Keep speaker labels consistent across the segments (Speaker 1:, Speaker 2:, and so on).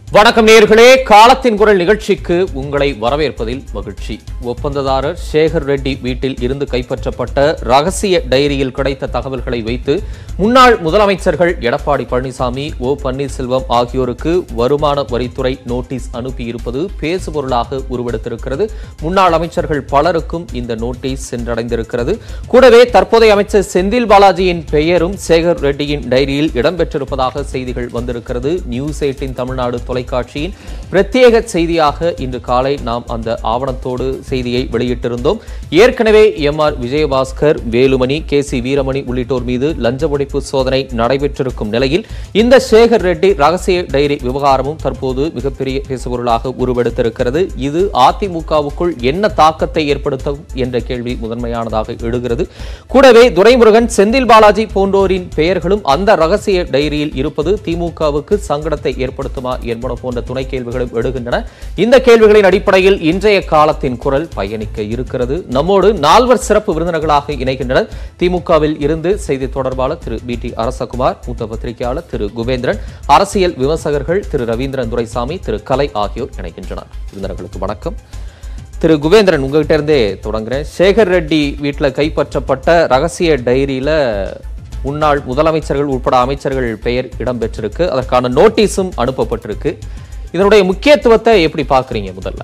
Speaker 1: வணக்கம் நேர்களே காலத்தின் குரல் நிகழ்ச்சிக்கு உங்களை வரவேற்பதில் மகிழ்ச்சி ஒப்பந்ததாரர் சேகர் ரெட்டி வீட்டில் இருந்து கைப்பற்றப்பட்ட ரகசிய டைரியில் கிடைத்த தகவல்களை வைத்து முன்னாள் முதலமைச்சர்கள் எடப்பாடி பழனிசாமி ஓ பன்னீர்செல்வம் ஆகியோருக்கு வருமான வரித்துறை நோட்டீஸ் அனுப்பியிருப்பது பேசுபொருளாக உருவெடுத்திருக்கிறது முன்னாள் அமைச்சர்கள் பலருக்கும் இந்த நோட்டீஸ் சென்றடைந்திருக்கிறது கூடவே தற்போதைய அமைச்சர் செந்தில் பாலாஜியின் பெயரும் சேகர் ரெட்டியின் டைரியில் இடம்பெற்றிருப்பதாக செய்திகள் வந்திருக்கிறது நியூஸ் எயிட்டின் தமிழ்நாடு தொலைக்காட்சியின் பிரத்யேக செய்தியாக இன்று காலை நாம் அந்த ஆவணத்தோடு செய்தியை வெளியிட்டிருந்தோம் ஏற்கனவே M R Vijayabaskar Velumani K C Veeramani உள்ளிட்டோர் மீது லஞ்ச ஒழிப்பு சோதனை நடைபெற்றிருக்கும் நிலையில் இந்த சேகர் ரெட்டி ரகசிய டைரி விவகாரமும் தற்போது மிகப்பெரிய பேசுபொருளாக உருவெடுத்திருக்கிறது இது அதிமுகவுக்குள் என்ன தாக்கத்தை ஏற்படுத்தும் என்ற கேள்வி முதன்மையானதாக எழுகிறது கூடவே துரைமுருகன் செந்தில் பாலாஜி போன்றோரின் பெயர்களும் அந்த ரகசிய டைரியில் இருப்பது திமுகவுக்கு சங்கடத்தை ஏற்படுத்துமா என்பன போன்ற துணை கேள்விகளும் எழுகின்றன இந்த கேள்விகளின் அடிப்படையில் இன்றைய காலத்தின் குரல் பயணிக்க இருக்கிறது நம்மோடு நால்வர் சிறப்பு விருந்தினர்களாக இணைகின்றனர் திமுகவில் இருந்து செய்தி தொடர்பாளர் திரு பி டி அரசகுமார் மூத்த பத்திரிகையாளர் திரு குபேந்திரன் அரசியல் விமர்சகர்கள் திரு ரவீந்திரன் துரைசாமி திரு கலை ஆகியோர் இணைகின்றனர் விருந்தினர்களுக்கு வணக்கம் திரு குபேந்திரன் உங்ககிட்ட இருந்தே தொடங்குறேன் சேகர் ரெட்டி வீட்டில் கைப்பற்றப்பட்ட ரகசிய டைரியில முன்னாள் முதலமைச்சர்கள் உட்பட அமைச்சர்கள் பெயர் இடம்பெற்றிருக்கு அதற்கான நோட்டீஸும் அனுப்பப்பட்டிருக்கு இதனுடைய முக்கியத்துவத்தை எப்படி பார்க்குறீங்க முதல்ல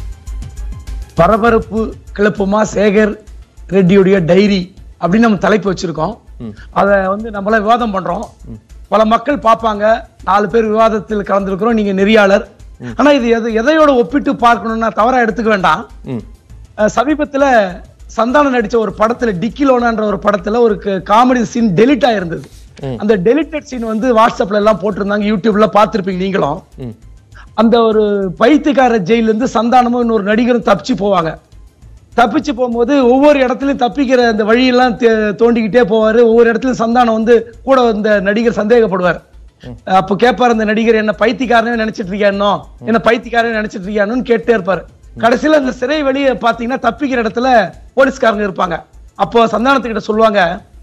Speaker 2: பரபரப்பு கிளப்புமா சேகர் ரெட்டியுடைய டைரி அப்படின்னு நம்ம தலைப்பு வச்சிருக்கோம் அத வந்து நம்மள விவாதம் பண்றோம் பல மக்கள் பார்ப்பாங்க நாலு பேர் விவாதத்தில் கலந்துருக்கிறோம் நீங்க நெறியாளர் ஆனா இது எது எதையோட ஒப்பிட்டு பார்க்கணும்னா தவறா எடுத்துக்க வேண்டாம்
Speaker 1: ம்
Speaker 2: அஹ் சமீபத்துல சந்தானம் நடிச்ச ஒரு படத்துல டிக்கிலோனான்ற ஒரு படத்துல ஒரு காமெடி சீன் டெலிட் ஆயிருந்தது அந்த டெலிட்டட் சீன் வந்து வாட்ஸ்அப்ல எல்லாம் போட்டிருந்தாங்க யூடியூப்ல பார்த்திருப்பீங்க நீங்களும்
Speaker 1: ம்
Speaker 2: அந்த ஒரு பைத்தியக்கார ஜெயில இருந்து சந்தானமும் இன்னொரு நடிகரும் தப்பிச்சு போவாங்க தப்பிச்சு போகும்போது ஒவ்வொரு இடத்துலயும் தப்பிக்கிற அந்த வழியெல்லாம் தே- தோண்டிக்கிட்டே போவாரு ஒவ்வொரு இடத்துலயும் சந்தானம் வந்து கூட இந்த நடிகர் சந்தேகப்படுவார் அப்போ கேட்பாரு அந்த நடிகர் என்ன பைத்தியக்காரனே நினைச்சிட்டு இருக்கியானோ என்ன பைத்தியக்காரனே நினைச்சிட்டு இருக்கியானோன்னு கேட்டே இருப்பாரு கடைசியில அந்த சிறை வெளியே பாத்தீங்கன்னா தப்பிக்கிற இடத்துல போலீஸ்காரங்க இருப்பாங்க அப்போ சந்தானத்துக்கிட்ட சொல்லுவாங்க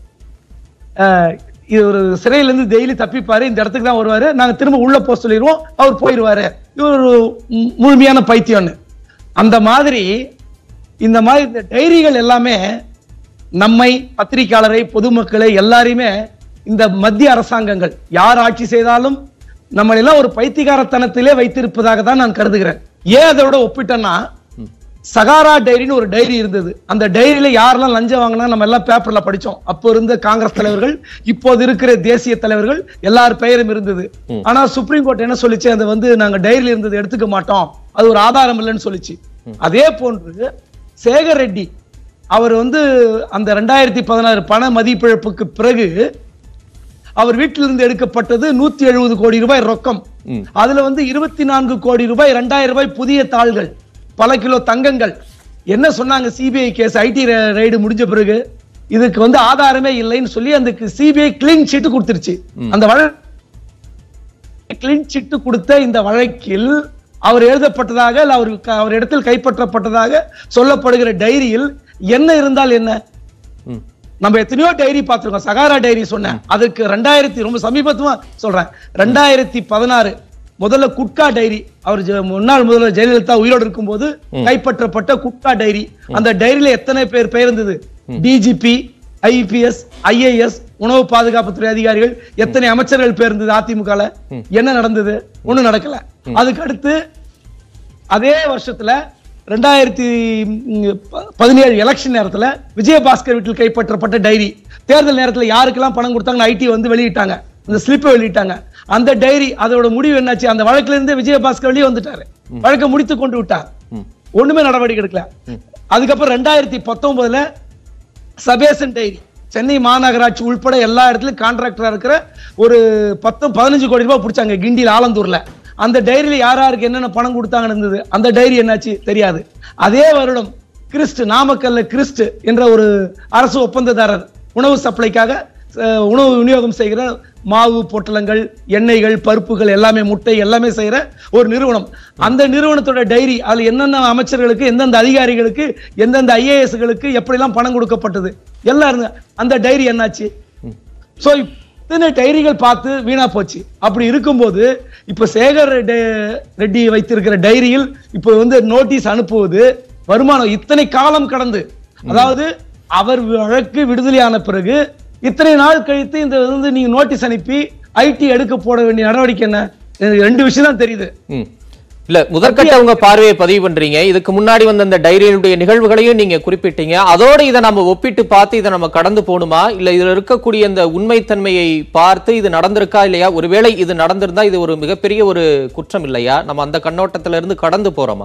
Speaker 2: அஹ் இது ஒரு சிறையில இருந்து டெய்லி தப்பிப்பாரு இந்த இடத்துக்கு தான் வருவாரு நாங்க திரும்ப உள்ள போக சொல்லிடுவோம் அவர் போயிடுவாரு இவர் ஒரு மு- முழுமையான பைத்தியம்னு அந்த மாதிரி இந்த மாதிரி இந்த டைரிகள் எல்லாமே நம்மை பத்திரிகையாளரை பொதுமக்களை எல்லாரையுமே இந்த மத்திய அரசாங்கங்கள் யார் ஆட்சி செய்தாலும் நம்ம எல்லாம் ஒரு பைத்தியகாரத்தனத்திலே வைத்திருப்பதாக தான் நான் கருதுகிறேன் ஏன் அதோட ஒப்பிட்டேன்னா சகாரா டைரின்னு ஒரு டைரி இருந்தது அந்த டைரியில யாரெல்லாம் லஞ்சம் வாங்கினா நம்ம எல்லாம் பேப்பர்ல படிச்சோம் அப்போ இருந்த காங்கிரஸ் தலைவர்கள் இப்போது இருக்கிற தேசிய தலைவர்கள் எல்லார் பெயரும் இருந்தது ஆனா சுப்ரீம் கோர்ட் என்ன சொல்லிச்சு அதை வந்து நாங்க டைரியில இருந்தது எடுத்துக்க மாட்டோம் அது ஒரு ஆதாரம் இல்லைன்னு சொல்லிச்சு அதே போன்று சேகர் ரெட்டி அவர் வந்து அந்த ரெண்டாயிரத்தி பதினாறு பண மதிப்பிழப்புக்கு பிறகு அவர் வீட்டிலிருந்து எடுக்கப்பட்டது நூத்தி எழுபது கோடி ரூபாய் ரொக்கம்
Speaker 1: ம்.
Speaker 2: அதுல வந்து இருபத்தி நான்கு கோடி ரூபாய் ரெண்டாயிரம் ரூபாய் புதிய தாள்கள் பல கிலோ தங்கங்கள் என்ன சொன்னாங்க சிபிஐ கேஸ் ஐடி ரைடு முடிஞ்ச பிறகு இதுக்கு வந்து ஆதாரமே இல்லைன்னு சொல்லி அந்த சிபிஐ கிளீன் சீட்டு கொடுத்துருச்சு அந்த வழக்கு கிளீன் சிட்டு கொடுத்த இந்த வழக்கில் அவர் எழுதப்பட்டதாக இல்ல அவர் க- அவர் இடத்தில் கைப்பற்றப்பட்டதாக சொல்லப்படுகிற டைரியில் என்ன இருந்தால் என்ன
Speaker 1: ம்
Speaker 2: நம்ம எத்தனையோ டைரி பார்த்திருக்கோம் சகாரா டைரி சொன்னேன் அதுக்கு ரெண்டாயிரத்தி ரொம்ப சமீபத்துமா சொல்றேன் ரெண்டாயிரத்தி பதினாறு முதல்ல குட்கா டைரி அவர் ஜெ- முன்னாள் முதல்வர் ஜெயலலிதா உயிரோடு இருக்கும்போது கைப்பற்றப்பட்ட குட்கா டைரி அந்த டைரியில எத்தனை பேர் பெயர் இருந்தது டிஜிபி ஐபிஎஸ் ஐஏஎஸ் உணவு பாதுகாப்புத்துறை அதிகாரிகள் எத்தனை அமைச்சர்கள் பேர் இருந்தது அதிமுகல என்ன நடந்தது ஒண்ணும் நடக்கல அதுக்கு அடுத்து அதே வருஷத்துல ரெண்டாயிரத்தி பதினேழு எலெக்ஷன் நேரத்துல விஜயபாஸ்கர் வீட்டில் கைப்பற்றப்பட்ட டைரி தேர்தல் நேரத்துல யாருக்கெல்லாம் பணம் கொடுத்தாங்கன்னு ஐடி வந்து வெளியிட்டாங்க அந்த ஸ்லிப்பை வெளியிட்டாங்க அந்த டைரி அதோட முடிவு என்னாச்சு அந்த வழக்குல இருந்து விஜயபாஸ்கர் வெளியே வந்துட்டாரு வழக்கை முடித்து கொண்டு விட்டார்
Speaker 1: ம்.
Speaker 2: ஒண்ணுமே நடவடிக்கை எடுக்கல அதுக்கப்புறம் ரெண்டாயிரத்தி பத்தொன்பதுல சபேசன் டைரி சென்னை மாநகராட்சி உள்பட எல்லா இடத்துலயும் கான்ட்ராக்டரா இருக்கிற ஒரு பத்து பதினஞ்சு கோடி ரூபாய் பிடிச்சாங்க கிண்டியில் ஆலந்தூர்ல அந்த டைரியில யார் யாருக்கு என்னென்ன பணம் கொடுத்தாங்கன்னு இருந்தது அந்த டைரி என்னாச்சு தெரியாது அதே வருடம் கிறிஸ்ட் நாமக்கல்ல கிறிஸ்ட் என்ற ஒரு அரசு ஒப்பந்ததாரர் உணவு சப்ளைக்காக அஹ், உணவு விநியோகம் செய்கிற மாவு பொட்டலங்கள் எண்ணெய்கள் பருப்புகள் எல்லாமே முட்டை எல்லாமே செய்யற ஒரு நிறுவனம் அந்த நிறுவனத்தோட டைரி அதுல என்னென்ன அமைச்சர்களுக்கு எந்தெந்த அதிகாரிகளுக்கு எந்தெந்த ஐஏஎஸ்களுக்கு எப்படிலாம் பணம் கொடுக்கப்பட்டது எல்லாம் இருந்த அந்த டைரி என்னாச்சு சோ இத்தனை டைரிகள் பார்த்து வீணா போச்சு அப்படி இருக்கும்போது இப்ப சேகர் ரெட்டி- ரெட்டி வைத்திருக்கிற டைரியில் இப்ப வந்து நோட்டீஸ் அனுப்புவது வருமானம் இத்தனை காலம் கடந்து அதாவது அவர் வழக்கு விடுதலையான பிறகு இத்தனை நாள் கழித்து இந்த வந்து நீங்க நோட்டீஸ் அனுப்பி ஐடி எடுக்க போட வேண்டிய நடவடிக்கை என்ன எனக்கு ரெண்டு விஷயம் தான் தெரியுது
Speaker 1: ம். இல்ல முதற்கட்ட உங்க பார்வையை பதிவு பண்றீங்க இதுக்கு முன்னாடி வந்த அந்த டைரியினுடைய நிகழ்வுகளையும் நீங்க குறிப்பிட்டீங்க அதோட இதை நம்ம ஒப்பிட்டு பார்த்து இதை நம்ம கடந்து போகணுமா இல்ல இதுல இருக்கக்கூடிய இந்த உண்மைத்தன்மையை பார்த்து இது நடந்திருக்கா இல்லையா ஒருவேளை இது நடந்திருந்தா இது ஒரு மிகப்பெரிய ஒரு குற்றம் இல்லையா நம்ம அந்த கண்ணோட்டத்துல இருந்து கடந்து போறோமா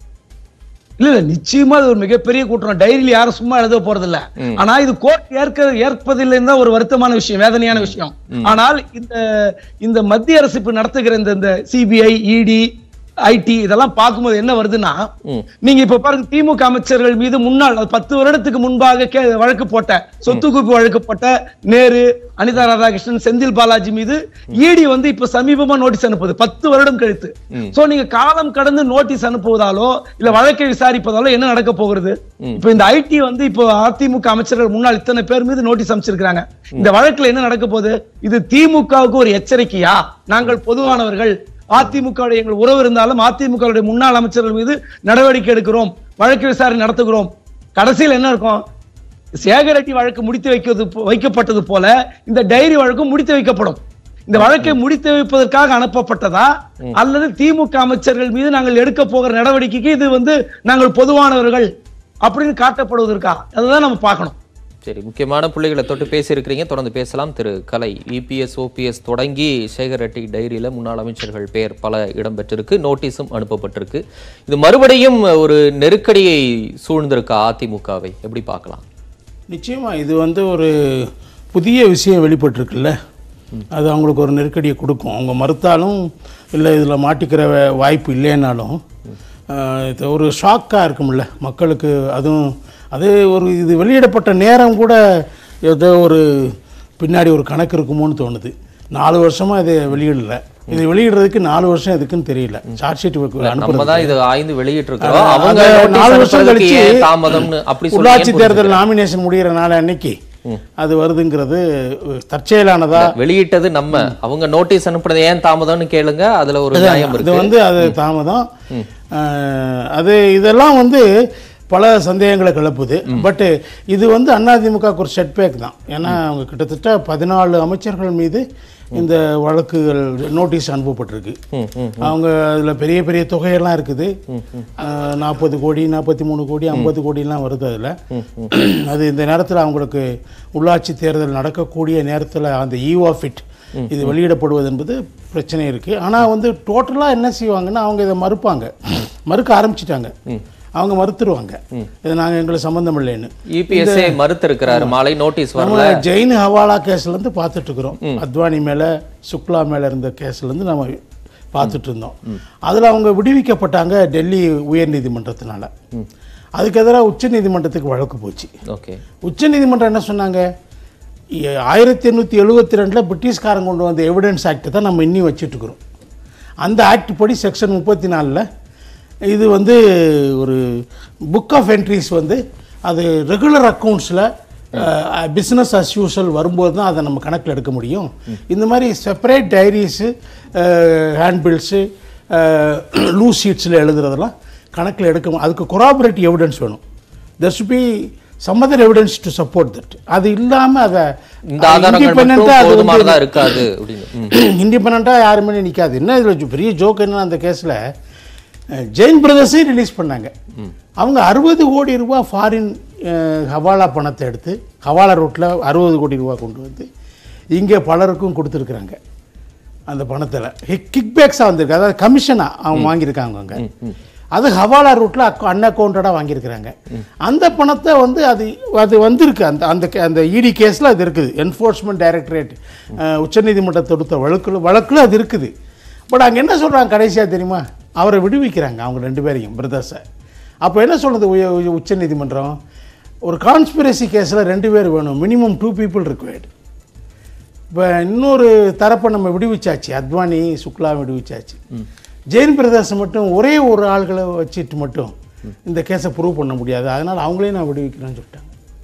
Speaker 2: இல்ல இல்ல நிச்சயமா இது ஒரு மிகப்பெரிய கூட்டம் டைரியில யாரும் சும்மா எழுத போறது இல்ல ஆனா இது கோர்ட் ஏற்க ஏற்பதில்லை தான் ஒரு வருத்தமான விஷயம் வேதனையான விஷயம் ஆனால் இந்த இந்த மத்திய அரசு இப்ப நடத்துகிற இந்த இந்த சிபிஐ இடி ஐடி இதெல்லாம் பார்க்கும்போது என்ன வருதுன்னா
Speaker 1: ம்.
Speaker 2: நீங்க இப்ப பாருங்க திமுக அமைச்சர்கள் மீது முன்னாள் அது பத்து வருடத்துக்கு முன்பாக கே- வழக்கு போட்ட சொத்து குவிப்பு வழக்கு போட்ட நேரு அனிதா ராதாகிருஷ்ணன் செந்தில் பாலாஜி மீது இடி வந்து இப்ப சமீபமா நோட்டீஸ் அனுப்புது பத்து வருடம் கழித்து சோ நீங்க காலம் கடந்து நோட்டீஸ் அனுப்புவதாலோ இல்ல வழக்கை விசாரிப்பதாலோ என்ன நடக்க போகிறது இப்ப இந்த ஐடி வந்து இப்போ அதிமுக அமைச்சர்கள் முன்னாள் இத்தனை பேர் மீது நோட்டீஸ் அமைச்சிருக்காங்க இந்த வழக்குல என்ன நடக்க போகுது இது திமுகவுக்கு ஒரு எச்சரிக்கையா நாங்கள் பொதுவானவர்கள் அதிமுக எங்கள் உறவு இருந்தாலும் அதிமுக முன்னாள் அமைச்சர்கள் மீது நடவடிக்கை எடுக்கிறோம் வழக்கு விசாரணை நடத்துகிறோம் கடைசியில் என்ன இருக்கும் சேகர் ரெட்டி வழக்கு முடித்து வைக்கிறது போ- வைக்கப்பட்டது போல இந்த டைரி வழக்கும் முடித்து வைக்கப்படும் இந்த வழக்கை முடித்து வைப்பதற்காக அனுப்பப்பட்டதா அல்லது திமுக அமைச்சர்கள் மீது நாங்கள் எடுக்க போகிற நடவடிக்கைக்கு இது வந்து நாங்கள் பொதுவானவர்கள் அப்படின்னு காட்டப்படுவதற்கா அதுதான் நம்ம பார்க்கணும்
Speaker 1: சரி முக்கியமான புள்ளிகளை தொட்டு பேசியிருக்கிறீங்க தொடர்ந்து பேசலாம் திரு கலை இபிஎஸ் ஓபிஎஸ் தொடங்கி சேகர் ரெட்டி டைரியில முன்னாள் அமைச்சர்கள் பெயர் பல இடம்பெற்றிருக்கு நோட்டீஸும் அனுப்பப்பட்டிருக்கு இது மறுபடியும் ஒரு நெருக்கடியை சூழ்ந்திருக்கா அதிமுகவை எப்படி பார்க்கலாம்
Speaker 3: நிச்சயமா இது வந்து ஒரு புதிய விஷயம் வெளிப்பட்டிருக்குல்ல அது அவங்களுக்கு ஒரு நெருக்கடியை கொடுக்கும் அவங்க மறுத்தாலும் இல்லை இதில் மாட்டிக்கிற வே- வாய்ப்பு இல்லைன்னாலும் ஆஹ், இது ஒரு ஷாக்காக இருக்கும்ல மக்களுக்கு அதுவும் அது ஒரு இது வெளியிடப்பட்ட நேரம் கூட ஏதோ ஒரு பின்னாடி ஒரு கணக்கு இருக்குமோன்னு தோணுது நாலு வருஷமா இதை வெளியிடல இது வெளியிடுறதுக்கு நாலு வருஷம் எதுக்குன்னு தெரியல சார்ஜ் ஷீட்
Speaker 1: நம்ம
Speaker 3: அனுப்புறது
Speaker 1: தான் இது ஆய்ந்து வெளியிட்டு இருக்கிறோம்
Speaker 3: அஹ்
Speaker 1: அவங்க
Speaker 3: அது
Speaker 1: notice
Speaker 3: நாலு வருஷம்
Speaker 1: அனுப்புறதுக்கு
Speaker 3: கழிச்சு
Speaker 1: ஏன் தாமதம்னு அப்படி சொல்லி
Speaker 3: உள்ளாட்சி
Speaker 1: ஏன்
Speaker 3: தேர்தல் நாமினேஷன் முடிகிற நாள் அன்னைக்கு அது வருதுங்கிறது தற்செயலானதா
Speaker 1: வெளியிட்டது நம்ம அவங்க நோட்டீஸ் அனுப்புனது ஏன் தாமதம்னு கேளுங்க அதுல ஒரு நியாயம்
Speaker 3: இது
Speaker 1: இருக்கு
Speaker 3: வந்து அது தாமதம் அஹ், அது இதெல்லாம் வந்து பல சந்தேகங்களை கிளப்புது பட் இது வந்து அதிமுக ஒரு செட்பேக் தான் ஏன்னா அவங்க கிட்டத்தட்ட பதினாலு அமைச்சர்கள் மீது இந்த வழக்குகள் நோட்டீஸ் அனுப்பப்பட்டிருக்கு
Speaker 1: ம், ம்.
Speaker 3: அவங்க அதில் பெரிய பெரிய தொகையெல்லாம் இருக்குது நாற்பது கோடி நாற்பத்தி மூணு கோடி ஐம்பது கோடிலாம் வருது அதில் அது இந்த நேரத்தில் அவங்களுக்கு உள்ளாட்சி தேர்தல் நடக்கக்கூடிய நேரத்தில் அந்த ஈ ஆஃப் இட் இது வெளியிடப்படுவது என்பது பிரச்சனை இருக்குது ஆனால் வந்து டோட்டலாக என்ன செய்வாங்கன்னா அவங்க இதை மறுப்பாங்க மறுக்க ஆரம்பிச்சிட்டாங்க அவங்க மறுத்துருவாங்க இது நாங்கள் எங்களுக்கு சம்மந்தம் இல்லைன்னு
Speaker 1: இபிஎஸ்ஏ மறுத்து இருக்கிறாரு மாலை நோட்டீஸ் வரல
Speaker 3: நம்ம ஜெயின் ஹவாலா கேஸ்ல இருந்து பார்த்துட்டு இருக்கிறோம் அத்வானி மேல சுக்லா மேல இருந்த கேஸ்ல இருந்து நம்ம பார்த்துட்டு இருந்தோம் அதுல அவங்க விடுவிக்கப்பட்டாங்க டெல்லி உயர் நீதிமன்றத்தினால அதுக்கு எதிராக உச்ச நீதிமன்றத்துக்கு வழக்கு போச்சு
Speaker 1: ஓகே
Speaker 3: உச்ச நீதிமன்றம் என்ன சொன்னாங்க எ- ஆயிரத்தி எண்ணூற்றி எழுபத்தி ரெண்டில் பிரிட்டிஷ்காரன் கொண்டு வந்த எவிடன்ஸ் ஆக்ட் தான் நம்ம இன்னி வச்சுட்டு இருக்கிறோம் அந்த ஆக்ட் படி செக்ஷன் முப்பத்தி நாலில் இது வந்து ஒரு புக் ஆஃப் என்ட்ரிஸ் வந்து அது ரெகுலர் அக்கௌண்ட்ஸில் பிஸ்னஸ் அஸ் யூஷுவல் வரும்போது தான் அதை நம்ம கணக்கில் எடுக்க முடியும் இந்த மாதிரி செப்பரேட் டைரிஸு ஹேண்ட்பில்ஸு லூஸ் ஷீட்ஸில் எழுதுறதெல்லாம் கணக்கில் எடுக்க மு- அதுக்கு கொராபரேட்டிவ் எவிடன்ஸ் வேணும் there should be some other evidence to support that அது இல்லாம அதை
Speaker 1: இந்த ஆதாரங்கள் மட்டும் போதுமானதா இருக்காது அப்படின்னு ம்.
Speaker 3: இண்டிபெண்ட்டாக யாருமே நிற்காது என்ன இதில் பெரிய ஜோக் என்ன அந்த கேஸில் ஜெயின் பிரதர்ஸையும் ரிலீஸ் பண்ணாங்க அவங்க அறுபது கோடி ரூபா ஃபாரின் ஹவாலா பணத்தை எடுத்து ஹவாலா ரோட்டில் அறுபது கோடி ரூபா கொண்டு வந்து இங்கே பலருக்கும் கொடுத்துருக்குறாங்க அந்த பணத்தில் கிக் பேக்ஸாக வந்திருக்கு அதாவது கமிஷனாக அவங்க வாங்கியிருக்காங்க அங்கே அது ஹவாலா ரூட்டில் அன்அக்கௌண்டடாக வாங்கியிருக்கிறாங்க அந்த பணத்தை வந்து அது அது வந்திருக்கு அந்த அந்த கே- அந்த இடி கேஸில் அது இருக்குது என்ஃபோர்ஸ்மெண்ட் டைரக்டரேட் உச்சநீதிமன்றம் தொடுத்த வழக்கில் வழக்கில் அது இருக்குது பட் அங்கே என்ன சொல்கிறாங்க கடைசியாக தெரியுமா அவரை விடுவிக்கிறாங்க அவங்க ரெண்டு பேரையும் பிரதர்ஸை அப்போ என்ன சொல்றது உய உய- உச்சநீதிமன்றம் ஒரு கான்ஸ்பிரசி கேஸில் ரெண்டு பேர் வேணும் மினிமம் டூ பீப்புள் required இப்போ இன்னொரு தரப்பை நம்ம விடுவிச்சாச்சு அத்வானி சுக்லா விடுவிச்சாச்சு ஜெயின் பிரதர்ஸ் மட்டும் ஒரே ஒரு ஆள்களை வச்சுட்டு மட்டும் இந்த கேஸை ப்ரூவ் பண்ண முடியாது அதனால் அவங்களே நான் விடுவிக்கிறேன்னு சொல்லிட்டாங்க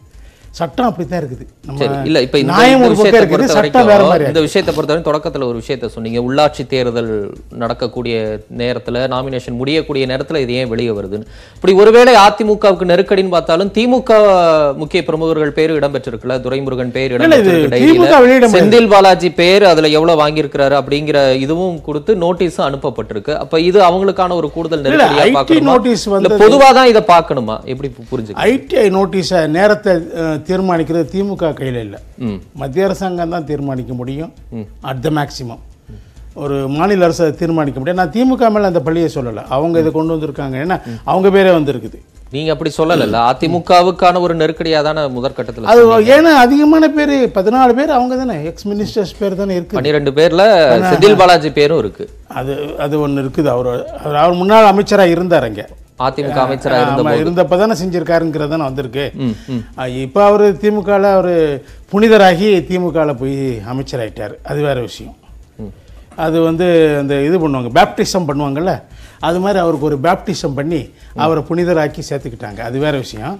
Speaker 3: சட்டம் அப்படித்தான் இருக்குது
Speaker 1: சரி
Speaker 3: நம்ம
Speaker 1: இல்ல இப்ப இந்த
Speaker 3: நியாயம்
Speaker 1: இந்த
Speaker 3: ஒரு பக்கம்
Speaker 1: விஷயத்தை
Speaker 3: இருக்குது
Speaker 1: பொறுத்த
Speaker 3: சட்டம் வேற மாதிரி
Speaker 1: வரைக்கும் இந்த விஷயத்தை பொறுத்தவரை தொடக்கத்துல ஒரு விஷயத்தை சொன்னீங்க உள்ளாட்சி தேர்தல் நடக்கக்கூடிய நேரத்துல நாமினேஷன் முடியக்கூடிய நேரத்துல இது ஏன் வெளியே வருதுன்னு இப்படி ஒருவேளை அதிமுகவுக்கு நெருக்கடின்னு பார்த்தாலும் திமுக முக்கிய பிரமுகர்கள் பேரு இடம்பெற்றிருக்குல்ல துரைமுருகன் பேர்
Speaker 3: இல்ல, இது
Speaker 1: இடம்பெற்றிருக்கு
Speaker 3: திமுக வெளியிட
Speaker 1: டைரியில
Speaker 3: முடியாது.
Speaker 1: செந்தில் பாலாஜி பேர் அதுல எவ்வளவு வாங்கியிருக்கிறாரு அப்படிங்கிற இதுவும் கொடுத்து நோட்டீஸும் அனுப்பப்பட்டிருக்கு அப்ப இது அவங்களுக்கான ஒரு கூடுதல்
Speaker 3: இல்ல,
Speaker 1: நெருக்கடியா
Speaker 3: IT
Speaker 1: பார்க்கணுமா
Speaker 3: notice
Speaker 1: இல்ல
Speaker 3: வந்தது-
Speaker 1: பொதுவா தான் இதை பார்க்கணுமா எப்படி புரிஞ்சுக்க
Speaker 3: ஐடிஐ நோட்டீஸை நேரத்தை அஹ், தீர்மானிக்கிறது திமுக கையில் இல்லை
Speaker 1: ம்
Speaker 3: மத்திய அரசாங்கம் தான் தீர்மானிக்க முடியும் அட் த மேக்ஸிமம் ஒரு மாநில அரசு அதை தீர்மானிக்க முடியும் நான் திமுக மேல அந்த பள்ளியை சொல்லலை அவங்க இதை கொண்டு வந்திருக்காங்க ஏன்னா அவங்க பேரே வந்திருக்குது
Speaker 1: நீங்க அப்படி சொல்லல அதிமுகவுக்கான ஒரு நெருக்கடியா தானே முதற்கட்டத்துல
Speaker 3: அது ஏன்னா அதிகமான பேர் பதினாலு பேர் அவங்க தானே எக்ஸ் மினிஸ்டர்ஸ் பேர் தானே இருக்குது
Speaker 1: பன்னிரெண்டு பேர்ல செந்தில் பாலாஜி பேரும் இருக்கு
Speaker 3: அது அது ஒன்று இருக்குது அவர் அவர் அவர் முன்னாள் அமைச்சராக இருந்தார் அங்கே
Speaker 1: அதிமுக அமைச்சரா இருந்த
Speaker 3: ஆமா, இருந்தப்ப தானே செஞ்சிருக்காருங்கிறது தானே வந்திருக்கு
Speaker 1: ம், ம்.
Speaker 3: இப்போ அவர் திமுகவில் அவர் புனிதராகி திமுகவில் போய் அமைச்சராயிட்டார் அது வேற விஷயம் அது வந்து அந்த இது பண்ணுவாங்க பேப்டிசம் பண்ணுவாங்கல்ல அது மாதிரி அவருக்கு ஒரு பேப்டிசம் பண்ணி அவரை புனிதராக்கி சேர்த்துக்கிட்டாங்க அது வேற விஷயம்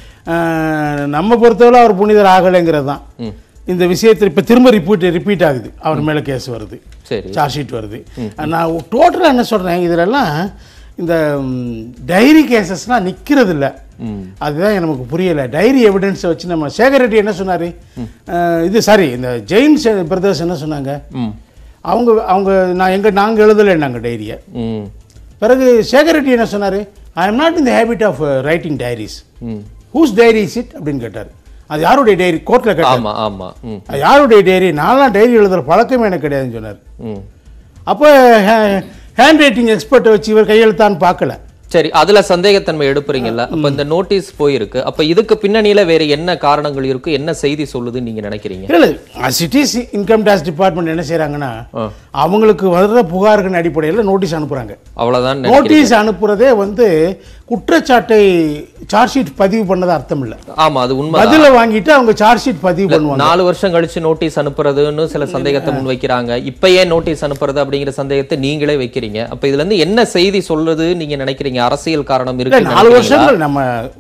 Speaker 3: ஆஹ், நம்ம பொறுத்தவரை அவர் புனிதர் ஆகலைங்கிறது தான் இந்த விஷயத்தில் இப்போ திரும்ப ரிப்பீட் ரிப்பீட் ஆகுது அவர் மேலே கேஸ் வருது
Speaker 1: சரி
Speaker 3: சார்ஜ் ஷீட் வருது நான் டோட்டலாக என்ன சொல்கிறேன் இதிலெல்லாம் இந்த டைரி கேசஸ்லாம் நிற்கிறது இல்லை அதுதான் நமக்கு புரியலை டைரி எவிடன்ஸை வச்சு நம்ம சேகர் ரெட்டி என்ன சொன்னார் இது சாரி இந்த ஜெயின் பிரதர்ஸ் என்ன சொன்னாங்க
Speaker 1: ம்
Speaker 3: அவங்க அவங்க நான் எங்க நாங்கள் எழுதலை நாங்கள் டைரியை
Speaker 1: ம்
Speaker 3: பிறகு சேகர் ரெட்டி என்ன சொன்னார் I am not in the habit of writing diaries
Speaker 1: hmm
Speaker 3: whose diary is it அப்படின்னு கேட்டார் அது யாருடைய டைரி கோர்ட்டில் கேட்டார்
Speaker 1: ஆமா ஆமா ம்
Speaker 3: அது யாருடைய டைரி நான்லாம் டைரி எழுதுற பழக்கமே எனக்கு கிடையாதுன்னு சொன்னார்
Speaker 1: ம்
Speaker 3: அப்போ ஹேண்ட் ரைட்டிங் எக்ஸ்பர்ட்டை வச்சு இவர் கையெழுத்தான்னு பார்க்கல
Speaker 1: சரி அதுல சந்தேகத்தன்மை எடுப்புறீங்கல்ல அப்ப இந்த நோட்டீஸ் போயிருக்கு அப்ப இதுக்கு பின்னணியில வேற என்ன காரணங்கள் இருக்கு என்ன செய்தி சொல்லுதுன்னு நீங்க நினைக்கிறீங்க
Speaker 3: இல்லை சிட்டிஸ் இன்கம் டேக்ஸ் டிபார்ட்மெண்ட் என்ன செய்கிறாங்கன்னா
Speaker 1: ஆ.
Speaker 3: அவங்களுக்கு வர்ற புகார்களின் அடிப்படையில் நோட்டீஸ் அனுப்புகிறாங்க
Speaker 1: அவ்வளவுதான் நினைக்கிறீங்க.
Speaker 3: நோட்டீஸ் அனுப்புறதே வந்து குற்றச்சாட்டை சார்ஜ் ஷீட் பதிவு பண்ணது அர்த்தம் இல்லை
Speaker 1: ஆமா அது உண்மை
Speaker 3: பதில வாங்கிட்டு அவங்க சார்ஜ் ஷீட் பதிவு பண்ணுவாங்க
Speaker 1: நாலு வருஷம் கழிச்சு நோட்டீஸ் அனுப்புறதுன்னு சில சந்தேகத்தை முன்வைக்கிறாங்க இப்ப ஏன் நோட்டீஸ் அனுப்புறது அப்படிங்கிற சந்தேகத்தை நீங்களே வைக்கிறீங்க அப்ப இதுல இருந்து என்ன செய்தி சொல்றது நீங்க நினைக்கிறீங்க அரசியல் காரணம்
Speaker 3: இல்ல
Speaker 1: இருக்கு
Speaker 3: நாலு வருஷங்கள் நம்ம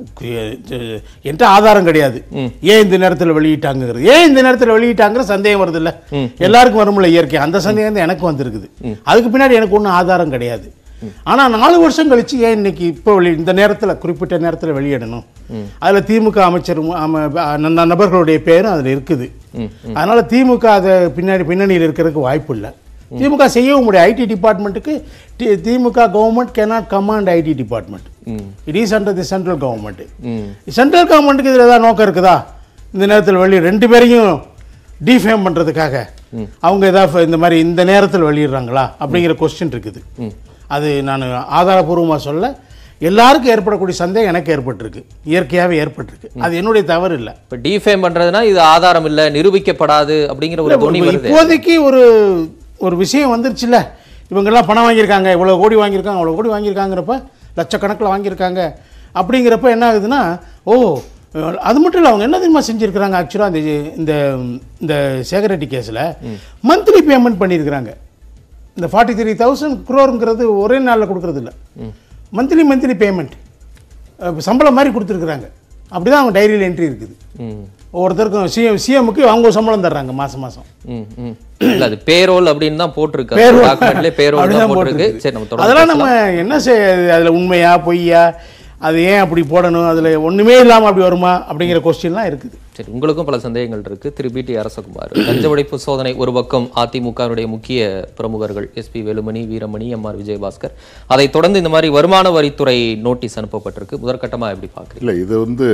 Speaker 3: அஹ், என்கிட்ட ஆதாரம் கிடையாது ஏன் இந்த நேரத்தில் வெளியிட்டாங்கிறது ஏன் இந்த நேரத்தில் வெளியிட்டாங்கிற சந்தேகம் வருது இல்ல எல்லாருக்கும் வரும்ல இயற்கை அந்த சந்தேகம் தான் எனக்கு வந்திருக்குது அதுக்கு பின்னாடி எனக்கு ஒன்றும் ஆதாரம் கிடையாது ஆனா நாலு வருஷம் கழிச்சு ஏன் இன்னைக்கு இப்போ வெளி இந்த நேரத்தில் குறிப்பிட்ட நேரத்தில் வெளியிடணும் அதுல திமுக அமைச்சர் ஆம- அந்த நபர்களுடைய பேரும் அதுல இருக்குது அதனால திமுக அதை பின்னாடி பின்னணியில் இருக்கிறதுக்கு வாய்ப்பு இல்லை திமுக செய்யவும் முடியாது ஐடி டிபார்ட்மெண்ட்டுக்கு DMK government cannot command IT department it is under the central government
Speaker 1: hmm
Speaker 3: central கவர்மெண்ட்டுக்கு இதில் ஏதாவது நோக்கம் இருக்குதா இந்த நேரத்தில் வெளியே ரெண்டு பேரையும் டிஃபேம் பண்ணுறதுக்காக அவங்க ஏதாவது இந்த மாதிரி இந்த நேரத்தில் வெளியிடுறாங்களா அப்படிங்கிற கொஸ்டின் இருக்குது அது நான் ஆதாரபூர்வமாக சொல்ல எல்லாருக்கும் ஏற்படக்கூடிய சந்தேகம் எனக்கு ஏற்பட்டிருக்கு இயற்கையாகவே ஏற்பட்டிருக்கு அது என்னுடைய தவறு இல்லை
Speaker 1: இப்ப டிஃபேம் பண்றதுனா இது ஆதாரம் இல்ல நிரூபிக்கப்படாது அப்படிங்கிற ஒரு துணி வருது
Speaker 3: இப்போதைக்கு ஒரு ஒரு விஷயம் வந்துருச்சுல்ல இவங்கெல்லாம் பணம் வாங்கியிருக்காங்க இவ்வளோ கோடி வாங்கியிருக்காங்க அவ்வளோ கோடி வாங்கியிருக்காங்கிறப்ப லட்சக்கணக்கில் வாங்கியிருக்காங்க அப்படிங்கிறப்ப என்ன ஆகுதுன்னா ஓ அது மட்டும் இல்லை அவங்க என்ன தெரியுமா செஞ்சுருக்கிறாங்க ஆக்சுவலாக இந்த இந்த இந்த சேகரெட்டி கேஸில் மந்த்லி பேமெண்ட் பண்ணியிருக்கிறாங்க இந்த ஃபார்ட்டி த்ரீ தௌசண்ட் குரோருங்கிறது ஒரே நாளில் கொடுக்கறது இல்லை மந்த்லி மந்த்லி பேமெண்ட் சம்பளம் மாதிரி கொடுத்துருக்குறாங்க அப்படி தான் அவங்க டைரியில் என்ட்ரி இருக்குது
Speaker 1: ம்
Speaker 3: ஒவ்வொருத்தருக்கும் சிஎம் சிஎம்முக்கு அவங்க சம்பளம் தர்றாங்க மாதம் மாதம்
Speaker 1: ம் ம் இல்ல அது பேரோல் அப்படின்னு தான் போட்டிருக்கு
Speaker 3: Payroll.
Speaker 1: டாக்குமெண்ட்லேயே பேரோல்
Speaker 3: அப்படிதான்
Speaker 1: தான் போட்டிருக்கு
Speaker 3: போட்டிருக்கு.
Speaker 1: சரி நம்ம தொடர்ந்து
Speaker 3: அதெல்லாம் நம்ம என்ன செய்ய அதுல உண்மையா பொய்யா அது ஏன் அப்படி போடணும் அதுல ஒண்ணுமே இல்லாம அப்படி வருமா அப்படிங்கிற கொஸ்டின்லாம் இருக்குது
Speaker 1: சரி உங்களுக்கும் பல சந்தேகங்கள் இருக்கு திரு பி டி அரசகுமார் லஞ்ச ஒழிப்பு சோதனை ஒரு பக்கம் அதிமுகவினுடைய முக்கிய பிரமுகர்கள் SP Velumani Veeramani M R Vijayabaskar அதைத் தொடர்ந்து இந்த மாதிரி வருமான வரித்துறை நோட்டீஸ் அனுப்பப்பட்டிருக்கு முதற்கட்டமா எப்படி பாக்குறீங்க
Speaker 4: இல்லை இது வந்து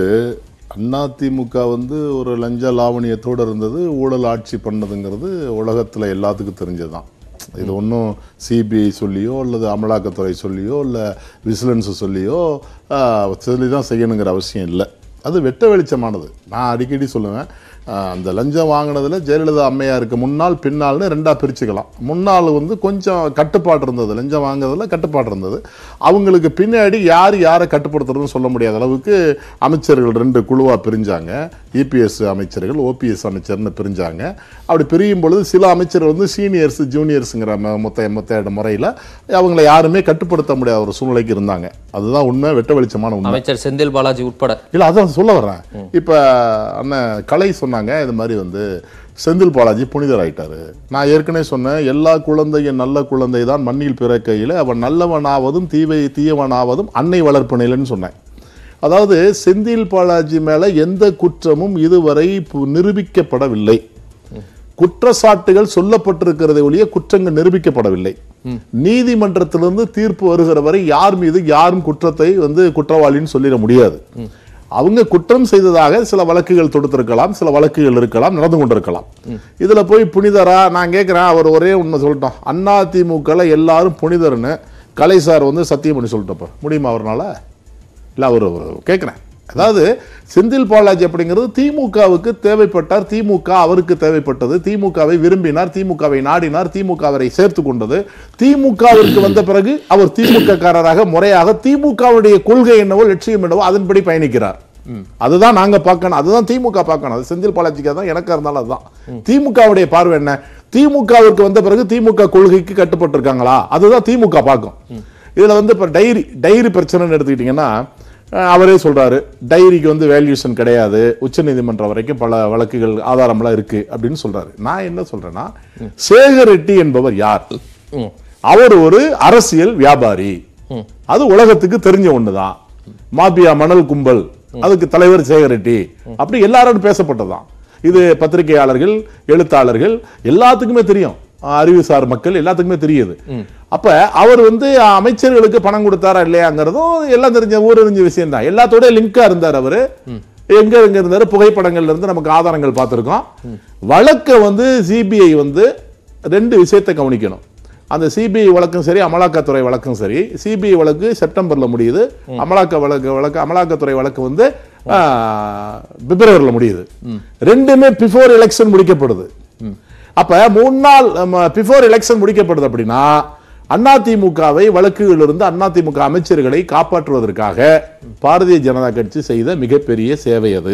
Speaker 4: அதிமுக வந்து ஒரு லஞ்ச லாவணியத்தோடு இருந்தது ஊழல் ஆட்சி பண்ணதுங்கிறது உலகத்தில் எல்லாத்துக்கும் தெரிஞ்சது தான் இது ஒன்றும் சிபிஐ சொல்லியோ அல்லது அமலாக்கத்துறை சொல்லியோ இல்லை விசிலன்ஸ் சொல்லியோ ஆஹ், சொல்லி தான் செய்யணுங்கிற அவசியம் இல்லை அது வெட்ட வெளிச்சமானது நான் அடிக்கடி சொல்லுவேன் ஆஹ், அந்த லஞ்சம் வாங்கினதுல ஜெயலலிதா அம்மையாருக்கு முன்னாள் பின்னால்னு ரெண்டா பிரிச்சுக்கலாம் முன்னாள் வந்து கொஞ்சம் கட்டுப்பாடு இருந்தது லஞ்சம் வாங்குறதுல கட்டுப்பாடு இருந்தது அவங்களுக்கு பின்னாடி யார் யாரை கட்டுப்படுத்துறதுன்னு சொல்ல முடியாத அளவுக்கு அமைச்சர்கள் ரெண்டு குழுவா பிரிஞ்சாங்க இபிஎஸ் அமைச்சர்கள் ஓபிஎஸ் அமைச்சர்னு பிரிஞ்சாங்க அப்படி பிரியும் பொழுது சில அமைச்சர்கள் வந்து சீனியர்ஸ் ஜூனியர்ஸுங்கிற ம- மொத்த மொத்த முறையில் அவங்கள யாருமே கட்டுப்படுத்த முடியாத ஒரு சூழ்நிலைக்கு இருந்தாங்க அதுதான் உண்மை வெட்ட வெளிச்சமான உண்மை
Speaker 1: அமைச்சர் செந்தில் பாலாஜி உட்பட
Speaker 4: இல்ல அதான் சொல்ல வர்றேன் இப்ப அண்ணன் கலை சொன்னாங்க இது மாதிரி வந்து செந்தில் பாலாஜி புனிதர் ஆயிட்டாரு நான் ஏற்கனவே சொன்னேன் எல்லா குழந்தையும் நல்ல குழந்தை தான் மண்ணில் பிறக்கையில் அவன் நல்லவனாவதும் தீவை தீயவனாவதும் அன்னை வளர்ப்பினையிலன்னு சொன்னேன் அதாவது செந்தில் பாலாஜி மேல எந்த குற்றமும் இதுவரை பு- நிரூபிக்கப்படவில்லை குற்றச்சாட்டுகள் சொல்லப்பட்டிருக்கிறதை ஒழிய குற்றங்கள் நிரூபிக்கப்படவில்லை நீதிமன்றத்திலிருந்து தீர்ப்பு வருகிற வரை யார் மீது யாரும் குற்றத்தை வந்து குற்றவாளின்னு சொல்லிட முடியாது அவங்க குற்றம் செய்ததாக சில வழக்குகள் தொடுத்திருக்கலாம் சில வழக்குகள் இருக்கலாம் நடந்து கொண்டிருக்கலாம் இதுல போய் புனிதரா நான் கேட்கிறேன் அவர் ஒரே உண்மை சொல்லிட்டோம் அண்ணா திமுகல எல்லாரும் புனிதர்னு கலை சார் வந்து சத்தியம் பண்ணி சொல்லிட்டப்ப முடியுமா அவர்னால இல்ல அவர் கேட்குறேன் அதாவது செந்தில் பாலாஜி அப்படிங்கிறது திமுகவுக்கு தேவைப்பட்டார் திமுக அவருக்கு தேவைப்பட்டது திமுகவை விரும்பினார் திமுகவை நாடினார் திமுக அவரை சேர்த்து கொண்டது திமுகவிற்கு வந்த பிறகு அவர் திமுக காரராக முறையாக திமுகவுடைய கொள்கை என்னவோ லட்சியம் என்னவோ அதன்படி பயணிக்கிறார் அதுதான் நாங்க பார்க்கணும் அதுதான் திமுக பார்க்கணும் அது செந்தில் பாலாஜிக்கு தான் எனக்கு இருந்தாலும் அதுதான் திமுகவுடைய பார்வை என்ன திமுகவிற்கு வந்த பிறகு திமுக கொள்கைக்கு கட்டுப்பட்டு இருக்காங்களா அதுதான் திமுக பார்க்கும் இதுல வந்து இப்ப டைரி டைரி பிரச்சனைன்னு எடுத்துக்கிட்டீங்கன்னா அஹ், அவரே சொல்றாரு டைரிக்கு வந்து வேல்யூஷன் கிடையாது உச்சநீதிமன்றம் வரைக்கும் பல வழக்குகள் ஆதாரம்லாம் இருக்கு அப்படின்னு சொல்றாரு நான் என்ன சொல்றேன்னா சேகர் ரெட்டி என்பவர் யார் அவர் ஒரு அரசியல் வியாபாரி அது உலகத்துக்கு தெரிஞ்ச ஒண்ணுதான் மாபியா மணல் கும்பல் அதுக்கு தலைவர் சேகர் ரெட்டி அப்படி எல்லாரும் பேசப்பட்டதுதான் இது பத்திரிகையாளர்கள் எழுத்தாளர்கள் எல்லாத்துக்குமே தெரியும் அஹ் அறிவுசார் மக்கள் எல்லாத்துக்குமே தெரியுது அப்ப அவர் வந்து அமைச்சர்களுக்கு பணம் கொடுத்தாரா இல்லையாங்கிறதும் எல்லாம் தெரிஞ்ச ஊர் தெரிஞ்ச விஷயம் தான் எல்லாத்தோட லிங்கா இருந்தார் அவரு எங்க எங்க இருந்தாரு புகைப்படங்கள்ல இருந்து நமக்கு ஆதாரங்கள் பார்த்திருக்கோம் வழக்க வந்து சிபிஐ வந்து ரெண்டு விஷயத்தை கவனிக்கணும் அந்த சிபிஐ வழக்கும் சரி அமலாக்கத்துறை வழக்கும் சரி சிபிஐ வழக்கு செப்டம்பர்ல முடியுது அமலாக்க வழக்கு வழக்கு அமலாக்கத்துறை வழக்கு வந்து ஆஹ், பிப்ரவரியில் முடியுது ரெண்டுமே பிஃபோர் எலெக்ஷன் முடிக்கப்படுது அப்ப மூணு நாள் பிஃபோர் எலெக்ஷன் முடிக்கப்படுது அப்படின்னா அதிமுகவை வழக்குகளிலிருந்து அதிமுக அமைச்சர்களை காப்பாற்றுவதற்காக பாரதிய ஜனதா கட்சி செய்த மிகப்பெரிய சேவை அது